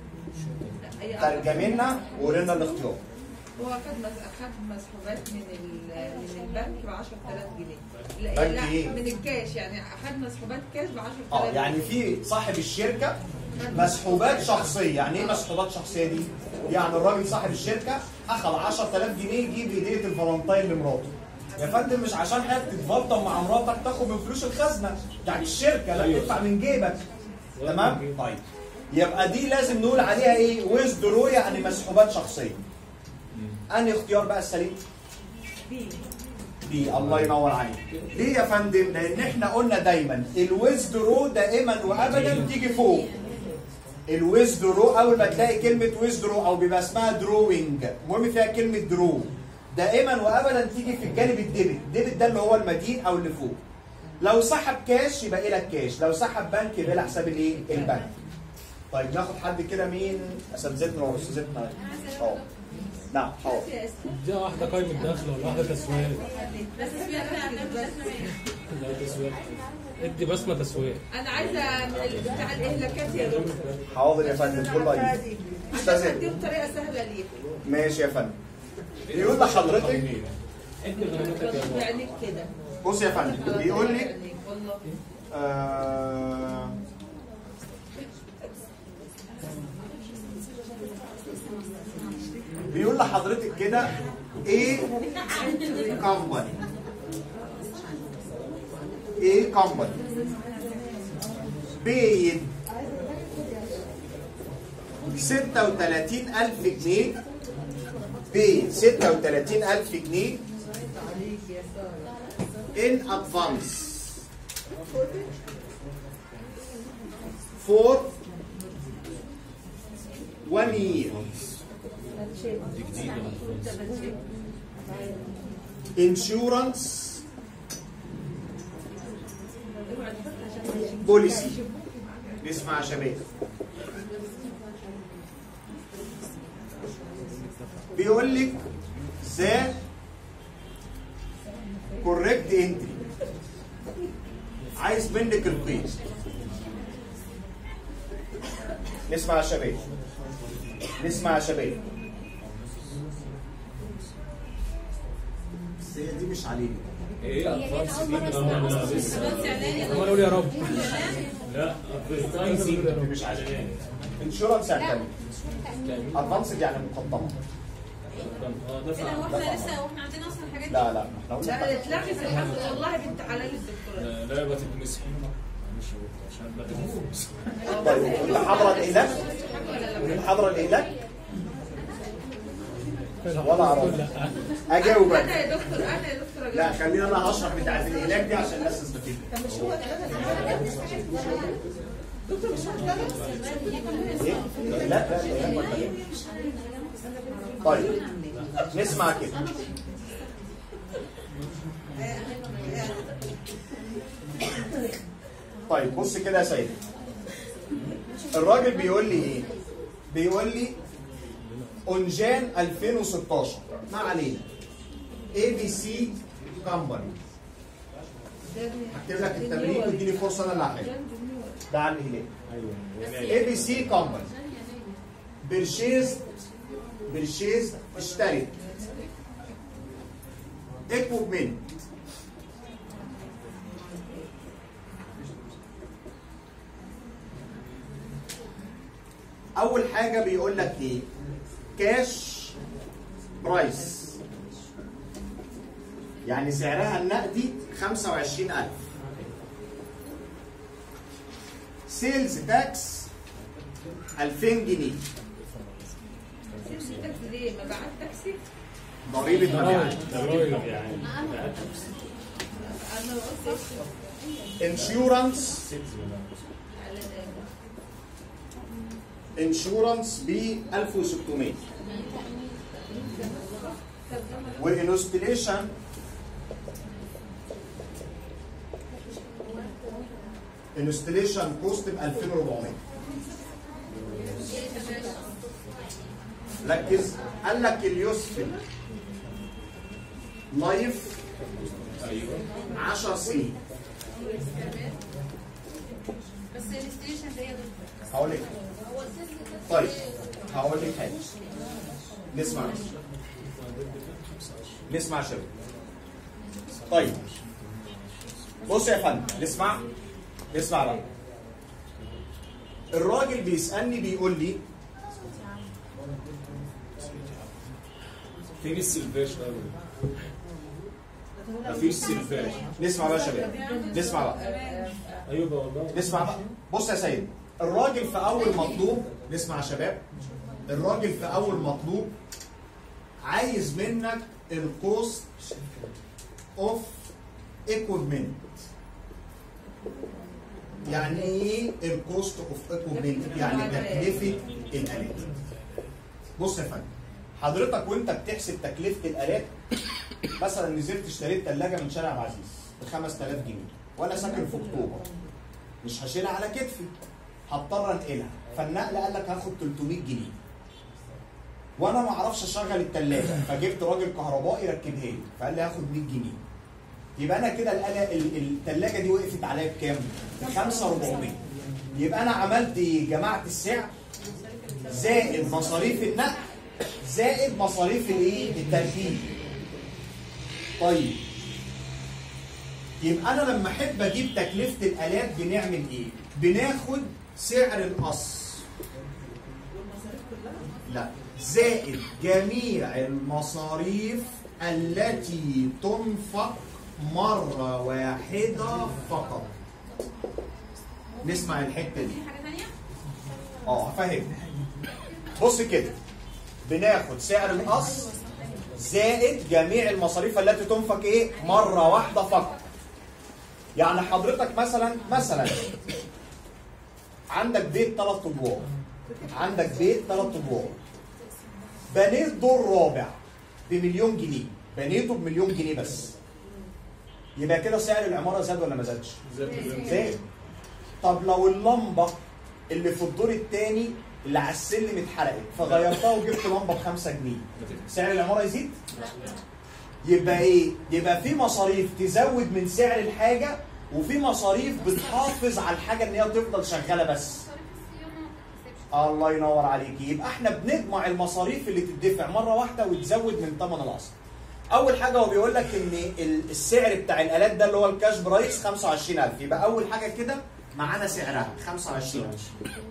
ترجمنا وقول لنا الاختيار هو خد مس- خد مسحوبات من ال- من البنك ب 10000 جنيه لا, بنك لا إيه؟ من الكاش يعني خد مسحوبات كاش ب 10000 اه يعني في صاحب الشركه مسحوبات شخصيه يعني ايه مسحوبات شخصيه دي يعني الراجل صاحب الشركه اخذ 10000 جنيه يجيب هديه الفالنتين لمراته يا فندم مش عشان حضرتك تتفلطم مع مراتك تاخد من فلوس الخزنه بتاعت الشركه لا تدفع من جيبك تمام طيب يبقى دي لازم نقول عليها ايه ويزدرو يعني مسحوبات شخصيه انهي اختيار بقى السليم بي الله ينور عليك ليه يا فندم لان احنا قلنا دايما الويزدرو دائما وابدا تيجي فوق الويزدرو اول ما تلاقي كلمه ويزدرو او بيبقى اسمها دروينج المهم فيها كلمه درو دائما وابدا تيجي في الجانب الديبت الديبت ده اللي هو المدين او اللي فوق لو سحب كاش يبقى لك كاش لو سحب بنك يبقى لها حساب الايه البنك طيب ناخد حد كده مين اساتذتنا واستاذتنا اه نعم حاضر دي واحده قايمه دخل ولا واحده تسويق بس في احنا لا تسويق ادي بسمه تسويق انا عايزه من ال- بتاع الاهلاكات يا دكتور حاضر يا فندم كله ايه عشان استاذن اديهم طريقه سهله ليك ماشي يا فندم بيقول لحضرتك بعينيك كده بص يا فندم بيقول لك بعينيك، والله آه بيقول لحضرتك كده ايه كومباني ايه كومباني بيد 36000 جنيه بيد 36000 جنيه in advance for one year insurance policy نسمع يا شباب بيقول لك ذا كوريكت انتري عايز منك القيد نسمع يا شباب نسمع يا شباب بس هي دي مش علينا ايه ادفانس دي خلاص اعلاني عمال اقول يا رب لا ادفرتايزنج مش علاني انشورنس يعني تامين ادفانسد يعني مقدمه اه ده كده فعلا واحنا لسه واحنا عندنا اصلا الحاجات دي لا لا احنا قلنا لا اتلغت الحمد لله والله بنت حلال الدكتوره لا لا يبقى تتمسح معلش عشان بقى الفلوس طيب انت حاضره الاهلاك انت حاضره الاهلاك ولا اعرف اجاوب انا أنا. يا دكتور انا يا دكتور لا خلينا انا هشرح بتاعت الاهلاك دي عشان الناس تستفيد دكتور مش هتلغت إيه؟ لا لا الإهلاك ولا إيه؟ طيب نسمع كده طيب بص كده يا سيدي الراجل بيقول لي ايه بيقول لي اونجان 2016 ما علينا اي بي سي كامباني هكتب لك التمرين واديني فرصه انا اللي هحل ده على الهلال اي بي سي كامباني برشيز برشيز اشترت اكوبمنت اول حاجه بيقول لك ايه كاش برايس يعني سعرها النقدي 25000 سيلز تاكس 2000 جنيه سيبك ليه ما بعت تاكسي ضريبه مبيعات ضرايب يعني انا قلت انشورنس انشورنس ب 1600 وانستليشن انستليشن كوست ب 2400 ركز قال لك اليوسفل لايف ايوه 10 سنين بس الستيشن ده يا دكتور هقول لك طيب هقول لك حاجه نسمع نسمع يا شباب طيب بص يا فندم نسمع نسمع بقى الراجل بيسالني بيقول لي فين السلفاش ده مفيش سلفاش نسمع بقى يا شباب نسمع بقى ايوه بقى والله نسمع بقى بص يا سيد الراجل في اول مطلوب نسمع يا شباب الراجل في اول مطلوب عايز منك الكوست اوف ايكويبمنت يعني ايه الكوست اوف ايكويبمنت يعني تكلفه الالات بص يا فندم حضرتك وانت بتحسب تكلفه الالات مثلا نزلت اشتريت ثلاجه من شارع عبد العزيز ب 5000 جنيه وانا ساكن في اكتوبر مش هشيلها على كتفي هضطر انقلها فالنقل قال لك هاخد 300 جنيه وانا ما اعرفش اشغل الثلاجه فجبت راجل كهربائي ركبها لي فقال لي هاخد 100 جنيه يبقى انا كده الآلة- ال- الثلاجه دي وقفت عليا بكام؟ ب 5400 يبقى انا عملت ايه؟ جمعت السعر زائد مصاريف النقل زائد مصاريف الايه؟ التركيب طيب يبقى انا لما احب اجيب تكلفه الالات بنعمل ايه؟ بناخد سعر القص لا زائد جميع المصاريف التي تنفق مرة واحدة فقط نسمع الحتة دي في حاجه ثانيه اه هفهمك بص كده بناخد سعر القص زائد جميع المصاريف التي تنفق ايه مره واحده فقط يعني حضرتك مثلا مثلا عندك بيت ثلاث ادوار عندك بيت ثلاث ادوار بنيت دور رابع بمليون جنيه بنيته بمليون جنيه بس يبقى كده سعر العماره زاد ولا ما زادش؟ زاد طب لو اللمبه اللي في الدور الثاني اللي على السلم اتحرقت فغيرتها وجبت لمبه ب 5 جنيه سعر العماره يزيد؟ يبقى ايه؟ يبقى في مصاريف تزود من سعر الحاجه وفي مصاريف بتحافظ على الحاجه ان هي تفضل شغاله بس. الله ينور عليك يبقى احنا بنجمع المصاريف اللي تدفع مره واحده وتزود من ثمن الاصل. اول حاجه هو بيقول لك ان ال- السعر بتاع الالات ده اللي هو الكاش برايس 25000 يبقى اول حاجه كده معانا سعرها 25000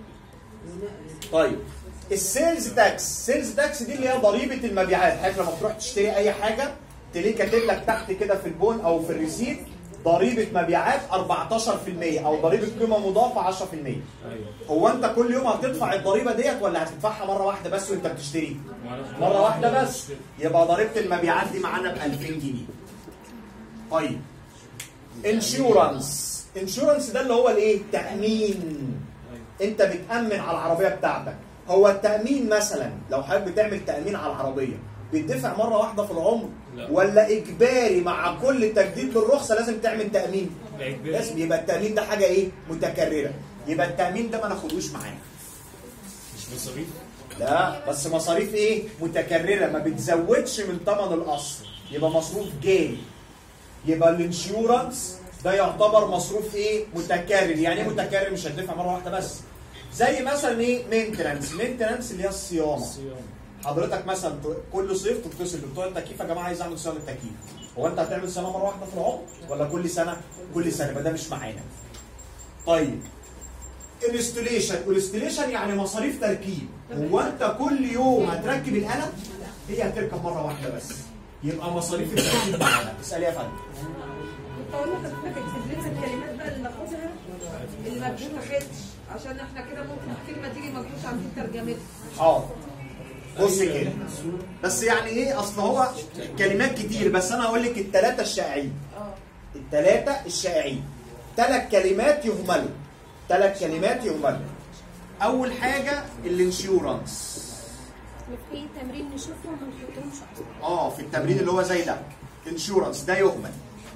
طيب السيلز تاكس السيلز تاكس دي اللي هي ضريبه المبيعات حضرتك لما تروح تشتري اي حاجه تلاقيه كاتب لك تحت كده في البون او في الريسيت ضريبه مبيعات 14% او ضريبه قيمه مضافه 10% ايوه هو انت كل يوم هتدفع الضريبه ديت ولا هتدفعها مره واحده بس وانت بتشتري مره واحده بس يبقى ضريبه المبيعات دي معانا ب 2000 جنيه طيب انشورنس انشورنس ده اللي هو الايه تامين انت بتامن على العربيه بتاعتك هو التامين مثلا لو حضرتك بتعمل تامين على العربيه بيدفع مره واحده في العمر لا. ولا اجباري مع كل تجديد للرخصه لازم تعمل تامين لازم يبقى التامين ده حاجه ايه متكرره يبقى التامين ده ما ناخدوش معانا مش مصاريف لا بس مصاريف ايه متكرره ما بتزودش من ثمن الاصل يبقى مصروف جاري يبقى الانشورنس ده يعتبر مصروف ايه متكرر يعني ايه متكرر مش هتدفع مره واحده بس زي مثلا ايه مينتنانس مينتنانس اللي هي الصيانه صيام حضرتك مثلا ت- كل صيف تتصل بتوع التكييف يا جماعه عايز اعمل صيانه التكييف هو انت هتعمل صيانه مره واحده في العمر ولا كل سنه كل سنه يبقى ده مش معانا طيب انستليشن انستليشن يعني مصاريف تركيب هو انت كل يوم هتركب الاله هي هتركب مره واحده بس يبقى مصاريف التركيب معانا اسال يا فندم كنت اقول لحضرتك اكتب لنا الكلمات بقى اللي ناخدها اللي ما بتتاخدش عشان احنا كده ممكن الكلمه تيجي ما نكونش عارفين ترجمتها اه بص كده بس يعني ايه اصل هو كلمات كتير بس انا هقول لك الثلاثه الشائعين اه الثلاثه الشائعين ثلاث كلمات يهملوا ثلاث كلمات يهملوا اول حاجه الانشورنس في تمرين نشوفهم ما نحطهمش اصلا اه في التمرين اللي هو زي ده انشورنس ده يهمل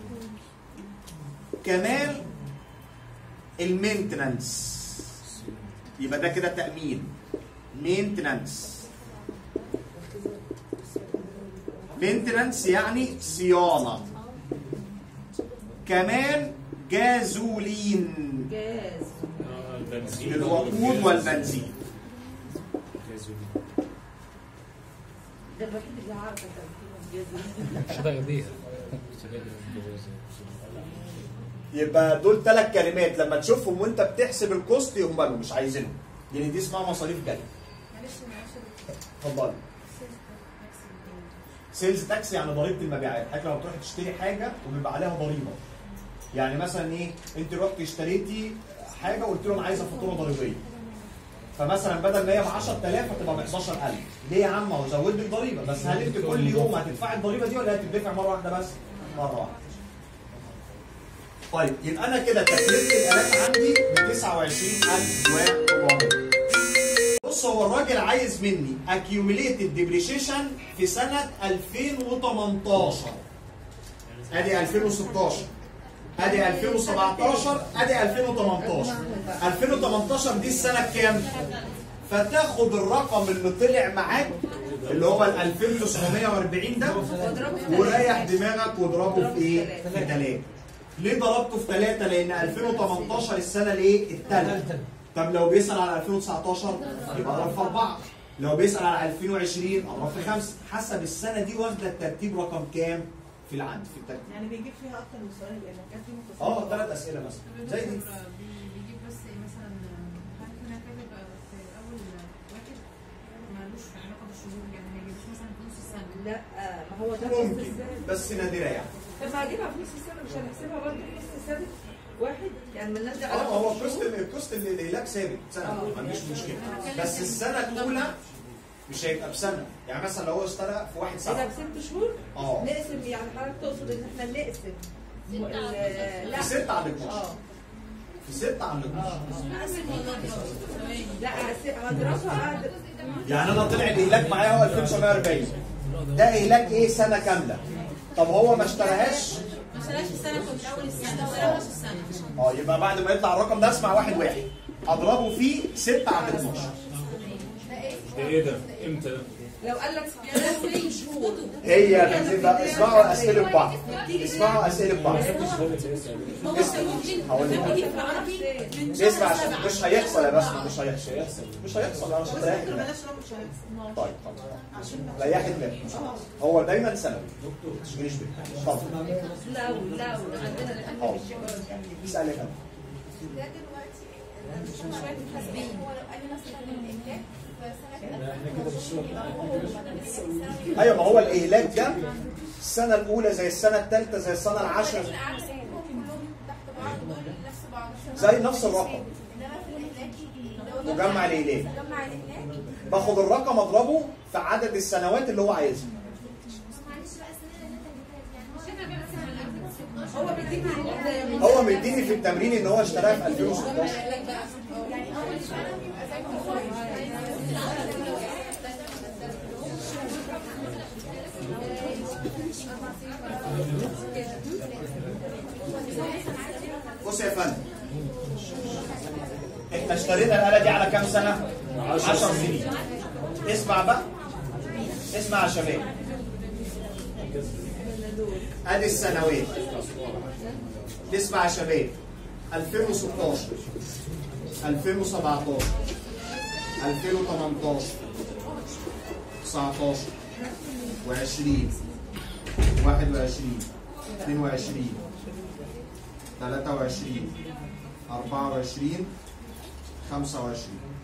كمان المينتنانس يبقى ده كده تأمين مينتنانس مينتنانس يعني صيانة كمان جازولين جاز اه البنزين للوقود والبنزين جازولين. ده الوحيد اللي عارفه تركيبهم جاز هتاخديها يبقى دول ثلاث كلمات لما تشوفهم وانت بتحسب الكوست يهملوا مش عايزينهم لان دي اسمها مصاريف جري معلش معلش اتفضلي سيلز تاكس يعني ضريبه المبيعات حضرتك لما تروح تشتري حاجه وبيبقى عليها ضريبه يعني مثلا ايه انت رحت اشتريتي حاجه وقلت لهم عايزه فاتوره ضريبيه فمثلا بدل ما هي ب 10000 هتبقى ب 11000 ليه يا عم هو زود لك ضريبه بس هل انت كل يوم هتدفعي الضريبه دي ولا هتدفع مره واحده بس؟ مره واحده طيب يبقى انا كده تكلفه الالات عندي ب 29400 بص هو الراجل عايز مني accumulated depreciation في سنة 2018 ادي 2016 ادي 2017 ادي 2018 2018 دي السنة الكام؟ فتاخد الرقم اللي طلع معاك اللي هو ال 2940 ده وريح دماغك واضربه في ايه؟ في ثلاثة. ليه ضربته في ثلاثة؟ لأن 2018 السنة الايه؟ الثالثة. طب لو بيسأل على 2019 يبقى اضرب في أربعة. لو بيسأل على 2020 اضرب في خمسة. حسب السنة دي واخدة الترتيب رقم كام في العد في الترتيب. يعني بيجيب فيها اكتر من سؤال لان كان في متصل اه ثلاث أسئلة مثلا. زي دي. بيجيب بس مثلا حضرتك هنا كاتب في اول واحد مالوش علاقه بالشهور يعني ما يجيبش مثلا في نص السنه لا ما هو ده نص ممكن السنه بس نادرة يعني. طب ما هجيبها في نص السنه مش هنحسبها برضه في نص السنه واحد يعني مالناش دعوه اه هو بالشهور. الكوست الكوست اللي الهلاك ثابت سنة ما عنديش مشكلة. بس السنة الأولى مش هيبقى بسنة. يعني مثلا لو هو اشترى في واحد اذا سبعة. بست شهور اه نقسم يعني حضرتك تقصد ان احنا نقسم ال- لا في ستة على 12. اه في 6 على 12 لا أس- هضربها أقدر يعني انا طلع الاهلاك معايا هو 2940 ده اهلاك ايه سنه كامله طب هو ما اشتراهاش ما اشتراش السنه في اول السنه ولا نص السنه اه يبقى بعد ما يطلع الرقم ده اسمع واحد واحد اضربه فيه 6 على 12 ده ايه ده؟ امتى ده؟ لو قال لك ثلاث شهور هي بتبقى اسمعوا اسئله بعض اسمعوا اسئله بعض هقول لك اسمع عشان مش هيحصل يا بسمة مش هيحصل مش هيحصل انا مش هتريح دماغك طيب خلاص ريحي دماغك هو دايما سنوي ما تشغليش بالك طب لو لو عندنا حاضر اسالك انا ده دلوقتي شوية محاسبين هو لو قال لي مثلا الإنتاج في سنة يبقى هو بدل السنة ايوه ما هو الاهلاك ده السنه الاولى زي السنه الثالثه زي السنه العاشره العكس كلهم تحت بعض دول نفس بعض زي نفس الرقم انما في الإهلاك لو مجمع الاهلاك جمع الإهلاك باخد الرقم اضربه في عدد السنوات اللي هو عايزها معلش بقى السنة اللي أنت هو بيديك الإهلاك هو مديني في التمرين ان هو اشتراها في 2016 يعني أول سنة بيبقى زي ما هو بص يا فندم احنا اشترينا الآلة دي على كام سنة؟ 10 سنين اسمع بقى اسمع يا شباب ادي السنوات اسمع يا شباب 2016 2017 2018 19 و20 21 22 23 24 25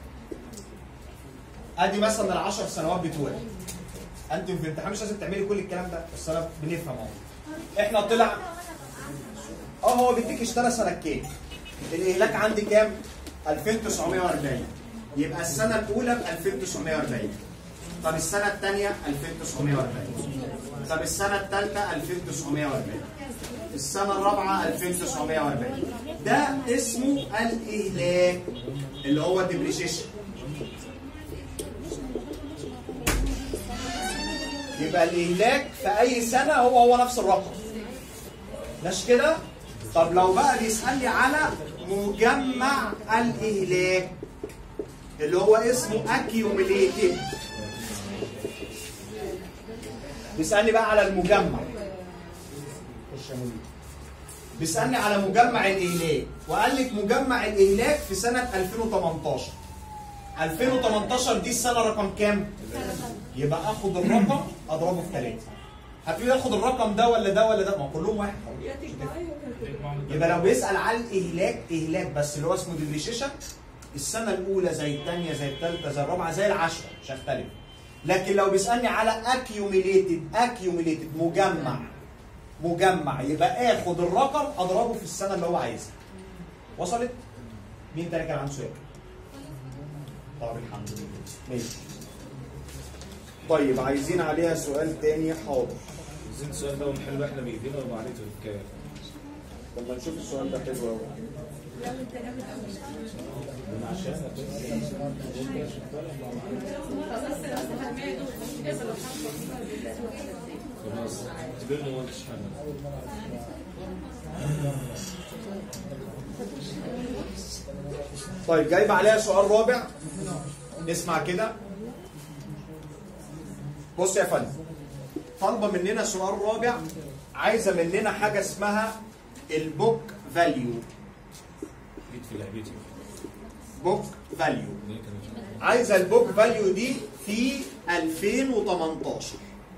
ادي مثلا العشر سنوات بتوعي انت في الامتحان مش لازم تعملي كل الكلام ده بس انا بنفهم اهو احنا طلع اه هو بيديك اشترى سنه كام الاهلاك عندي كام 2940 يبقى السنه الاولى ب 2940 طب السنه الثانيه 2940 طب السنه الثالثه 2940 السنة الرابعة 2940 ده اسمه الإهلاك اللي هو ديبريشيشن يبقى الإهلاك في أي سنة هو هو نفس الرقم مش كده؟ طب لو بقى بيسألني على مجمع الإهلاك اللي هو اسمه accumulated بيسألني بقى على المجمع خش يا منير. بيسألني على مجمع الإهلاك وقال لك مجمع الإهلاك في سنة 2018 2018 دي السنة رقم كام؟ يبقى اخد الرقم اضربه في ثلاثة هتقولي اخد الرقم ده ولا ده ولا ده ما هو كلهم واحد يبقى لو بيسأل على الإهلاك إهلاك بس اللي هو اسمه ديبريشيشن السنة الأولى زي الثانية زي الثالثة زي الرابعة زي العشرة مش هختلف لكن لو بيسألني على accumulated accumulated مجمع مجمع يبقى اخد الرقم اضربه في السنه اللي هو عايزها وصلت مين تاني كان عنده سؤال طب الحمد لله ماشي طيب عايزين عليها سؤال تاني حاضر عايزين السؤال ده ونحله احنا بايدينا وبعدين الحكايه طب ما نشوف السؤال ده حلو قوي خلاص اعتبرني وانت شحنه طيب جايب عليها سؤال رابع اسمع كده بص يا فندم طالبه مننا سؤال رابع عايزه مننا حاجه اسمها البوك فاليو جيت في لعبتي بوك فاليو ليه كان عايزه البوك فاليو دي في 2018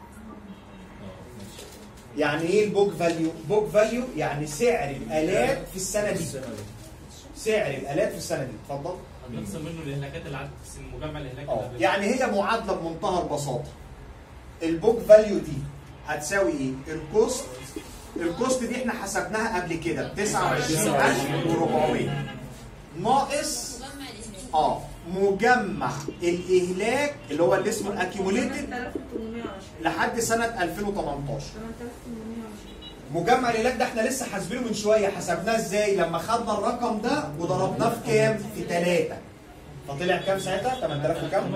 يعني ايه البوك فاليو بوك فاليو يعني سعر الالات في السنه دي السنه دي سعر الالات في السنه دي اتفضل هنقسم منه الاهلاكات اللي عدت في مجمع الاهلاك اه اللي قبل يعني هي معادله بمنتهى البساطه البوك فاليو دي هتساوي ايه الكوست الكوست دي احنا حسبناها قبل كده ب 29400 ناقص اه مجمع الاهلاك اللي هو اللي اسمه الاكيوميليتد 8810 لحد سنه 2018 8810 مجمع العلاج ده احنا لسه حاسبينه من شويه حسبناه ازاي لما خدنا الرقم ده وضربناه في كام في 3 فطلع كام ساعتها 8000 وكام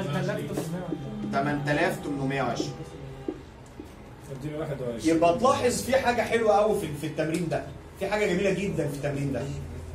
8820 اديني 21 يبقى تلاحظ في حاجه حلوه قوي في في التمرين ده في حاجه جميله جدا في التمرين ده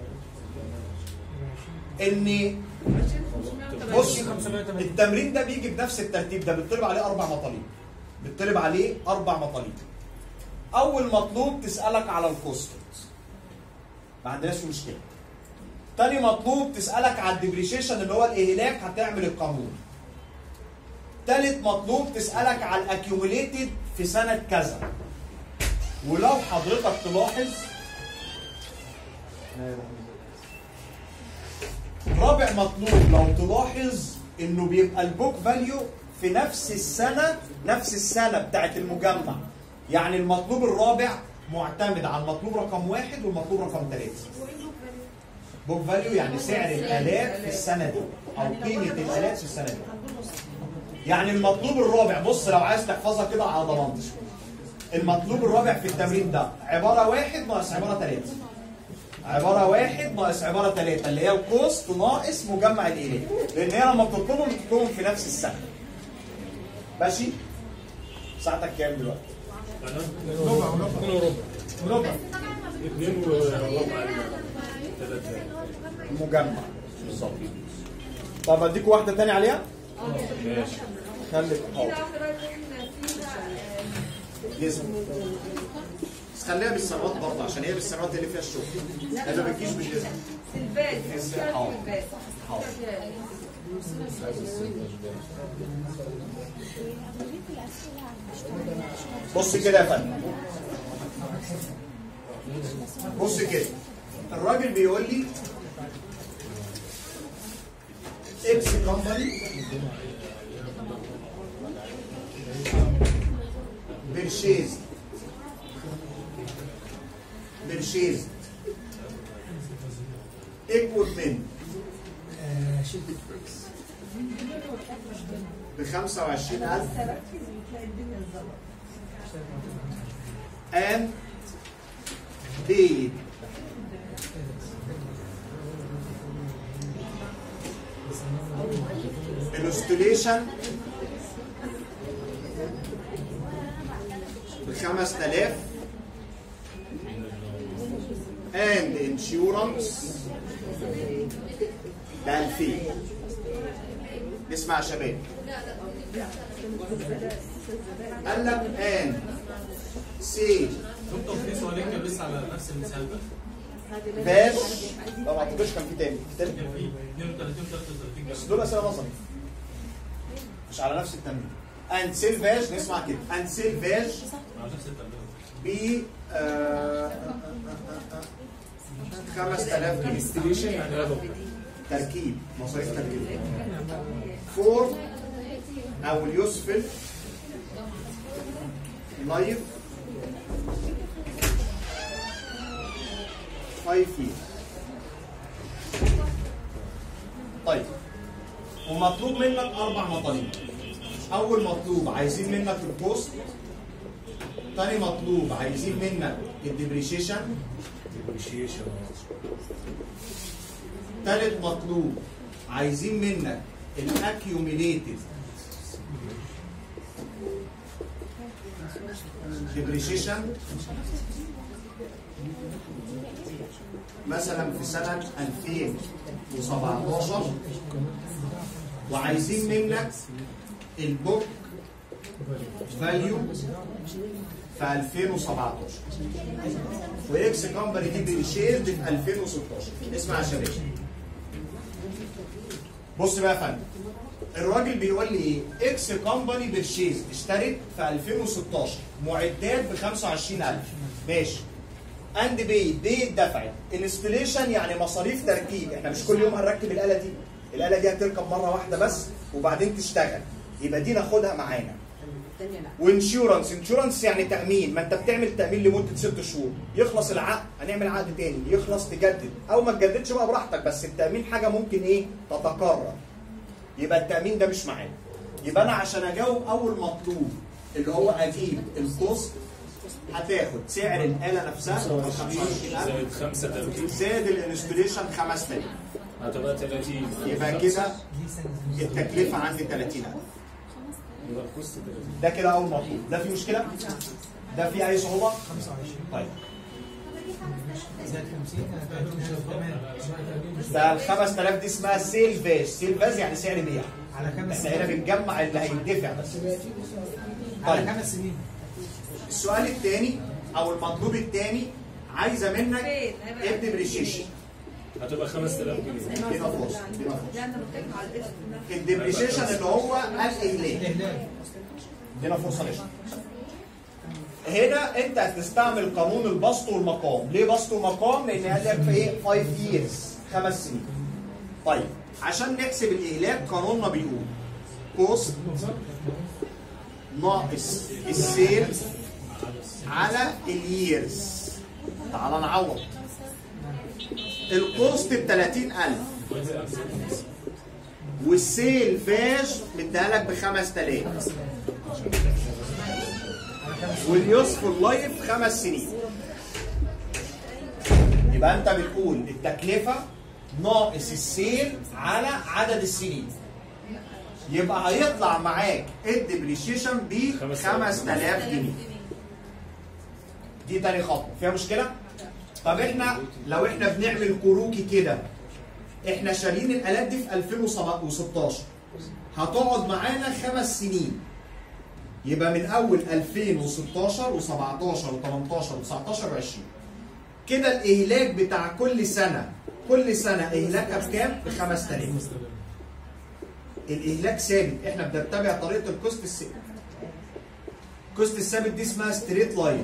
ان بص التمرين ده بيجي بنفس الترتيب ده بيطلب عليه اربع مطالب بيطلب عليه اربع مطالب اول مطلوب تسالك على الكوست ما عندناش فيه مشكله تاني مطلوب تسالك على الديبريشيشن اللي هو الاهلاك هتعمل القانون تالت مطلوب تسالك على الاكيوميليتد في سنه كذا ولو حضرتك تلاحظ رابع مطلوب لو تلاحظ انه بيبقى البوك فاليو في نفس السنه نفس السنه بتاعت المجمع يعني المطلوب الرابع معتمد على المطلوب رقم واحد والمطلوب رقم ثلاثه بوك فاليو يعني سعر الالات في السنه دي او قيمه الالات في السنه دي يعني المطلوب الرابع بص لو عايز تحفظها كده على ضمانتي المطلوب الرابع في التمرين ده عباره واحد ناقص عباره ثلاثه عباره واحد ناقص عباره ثلاثه اللي هي الكوست ناقص مجمع الاله لان هي لما بتطلبهم بتطلبهم في نفس السنه ماشي ساعتك كام دلوقتي؟ ربع وربع ربع اثنين وربع ثلاثة مجمع بالظبط طب اديك واحده تاني عليها؟ ماشي خليك كده حاضر واحده بقى يكون فيها جسم بس خليها بالسنوات برضه عشان هي بالسنوات اللي فيها الشغل هي ما بتجيش بالجسم سلفات حاضر. سلفات حاضر بص كده يا فندم بص كده الراجل بيقول لي اكس كومباني بيرشيز بيرشيز ايكويبمنت ب 25000 and paid illustration ب 5000 and insurance ب 2000 نسمع يا شباب قال لك and say دكتور في سؤالين كان لسه على نفس المثال ده باش ما اعتقدش كان في تاني في تاني كان في 32 33 بس جنب دول اسئله نظري مش على نفس التمرين and سيلفاج نسمع كده and سيلفاج على نفس التمرين ب آه، 5000 جنيه استيليشن يعني هذا تركيب مصاريف تركيب فور او اليوسفل لايف 5 years طيب ومطلوب منك اربع مطالب اول مطلوب عايزين منك الكوست تاني مطلوب عايزين منك الديبريشيشن ديبريشيشن تالت مطلوب عايزين منك الاكيوميليتد ديبريشيشن مثلا في سنة 2017 وعايزين منك البوك فاليو في 2017 واكس كومباني دي بالشير في 2016 اسمع يا شباب بص بقى يا فندم الراجل بيقول لي ايه اكس كومباني بالشيز اشترت في 2016 معدات ب 25000 ماشي اند بي دي اتدفعت انستليشن يعني مصاريف تركيب احنا مش كل يوم هنركب الاله دي الاله دي هتركب مره واحده بس وبعدين تشتغل يبقى دي ناخدها معانا وانشورنس انشورنس يعني تامين ما انت بتعمل تامين لمده ست شهور يخلص العقد هنعمل عقد تاني يخلص تجدد او ما تجددش بقى براحتك بس التامين حاجه ممكن ايه تتكرر يبقى التامين ده مش معانا يبقى انا عشان اجاوب اول مطلوب اللي هو اجيب الكوست هتاخد سعر الاله نفسها 25000 زائد 5 تركيب زائد الانستوليشن 5000 هتبقى 30 يبقى كده التكلفه عندي 30000 يبقى الكوست 30 ده كده اول مطلوب ده في مشكله ده في اي صعوبه طيب ده ال 5000 دي اسمها سيل فاز سيل فاز يعني سعر بيع على خمس احنا هنا بنجمع اللي هيدفع بس على طيب خمس سنين السؤال الثاني او المطلوب الثاني عايزه منك فين؟ هيبقى الدبريشيشن هتبقى 5000 جنيه هنا فوز هنا فوز لا انا بتكلم على الاسم نفسه. الدبريشيشن اللي هو الاهلاك الإهلاك ادينا فرصه نشرح هنا انت هتستعمل قانون البسط والمقام ليه بسط ومقام لان قال لك في ايه 5 years خمس سنين طيب عشان نحسب الاهلاك قانوننا بيقول كوست ناقص السيل على الييرز تعال نعوض الكوست ب 30000 والسيل فاج مديها لك ب 5000 واليوسفول لايف خمس سنين يبقى انت بتقول التكلفه ناقص السيل على عدد السنين يبقى هيطلع معاك الديبريشيشن ب 5000 جنيه دي تاني خطوه فيها مشكله؟ طب احنا لو احنا بنعمل كروكي كده احنا شارين الالات دي في 2016 هتقعد معانا خمس سنين يبقى من اول 2016 و17 و18 و19 و20 كده الاهلاك بتاع كل سنه كل سنه اهلاكها بكام؟ ب 5000 الاهلاك ثابت احنا بنتبع طريقه الكوست الثابت الكوست الثابت دي اسمها ستريت لاين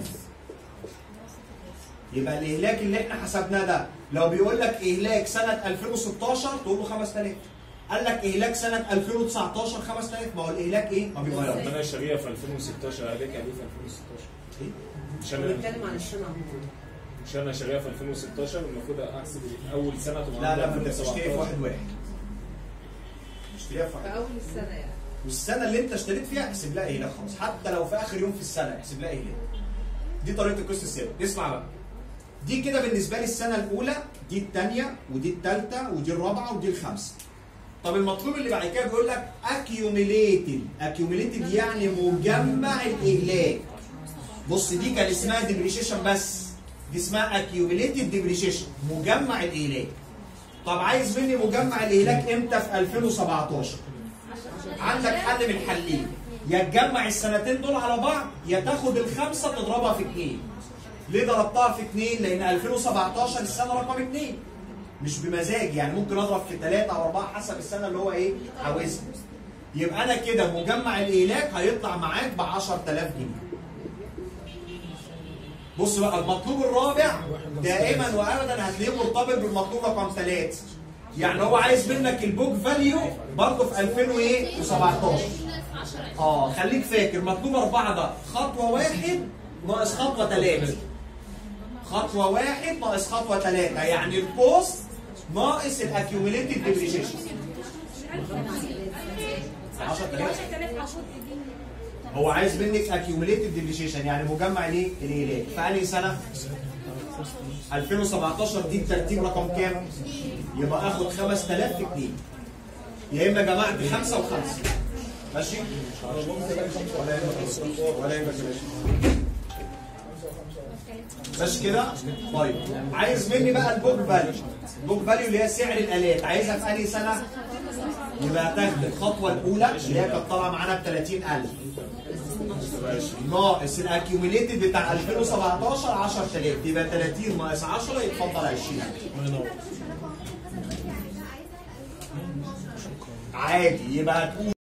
يبقى الاهلاك اللي احنا حسبناه ده لو بيقول لك اهلاك سنه 2016 تقول له 5000 قال لك اهلاك سنه 2019 5000 ما هو الاهلاك ايه؟ ما بيغيرش طب انا شاريها في 2016 عليك عليه في 2016 مش انا بنتكلم عن السنه عموما مش انا شاريها في 2016 المفروض احسب اول سنه تبقى لا لا عندها ما انت بتشتري في 2017. واحد واحد اشتريها في في واحد اول السنه يعني والسنه اللي انت اشتريت فيها احسب لها اهلاك خلاص حتى لو في اخر يوم في السنه احسب لها اهلاك دي طريقه الكوست الثابت اسمع بقى دي كده بالنسبه لي السنه الاولى دي الثانيه ودي الثالثه ودي الرابعه ودي الخامسه طب المطلوب اللي بعد كده بيقول لك accumulated accumulated يعني مجمع الاهلاك بص دي كان اسمها ديبريشيشن بس دي اسمها accumulated depreciation مجمع الاهلاك طب عايز مني مجمع الاهلاك امتى في 2017 عندك حل من حلين يا تجمع السنتين دول على بعض يا تاخد الخمسه تضربها في اثنين ليه ضربتها في اثنين؟ لان 2017 السنه رقم اثنين مش بمزاج يعني ممكن اضرب في ثلاثه او اربعه حسب السنه اللي هو ايه عاوزها يبقى انا كده مجمع الاهلاك هيطلع معاك ب 10000 جنيه بص بقى المطلوب الرابع دائما وابدا هتلاقيه مرتبط بالمطلوب رقم ثلاثه يعني هو عايز منك البوك فاليو برضه في 2017 اه خليك فاكر مطلوب اربعه ده خطوه واحد ناقص خطوه ثلاثه خطوه واحد ناقص خطوه ثلاثه يعني الكوست ناقص الاكيوميليتد ديبريشيشن 10000 هو عايز منك اكيوميليتد ديبريشيشن يعني مجمع الايه؟ الاهلاك في انهي سنه؟ 2017 دي الترتيب رقم كام؟ يبقى اخد 5000 في 2 يا اما جمعت خمسه وخمسه ماشي؟ ولا يهمك ولا يهمك يا باشا. ماشي كده؟ طيب عايز مني بقى البوك فاليو البوك فاليو اللي هي سعر الالات عايزها في انهي سنه؟ يبقى هتاخد الخطوه الاولى اللي هي كانت طالعه معانا ب 30000 ناقص الاكيوميليتد بتاع 2017 10000 يبقى 30 ناقص 10 يتفضل 20 عادي يبقى هتقول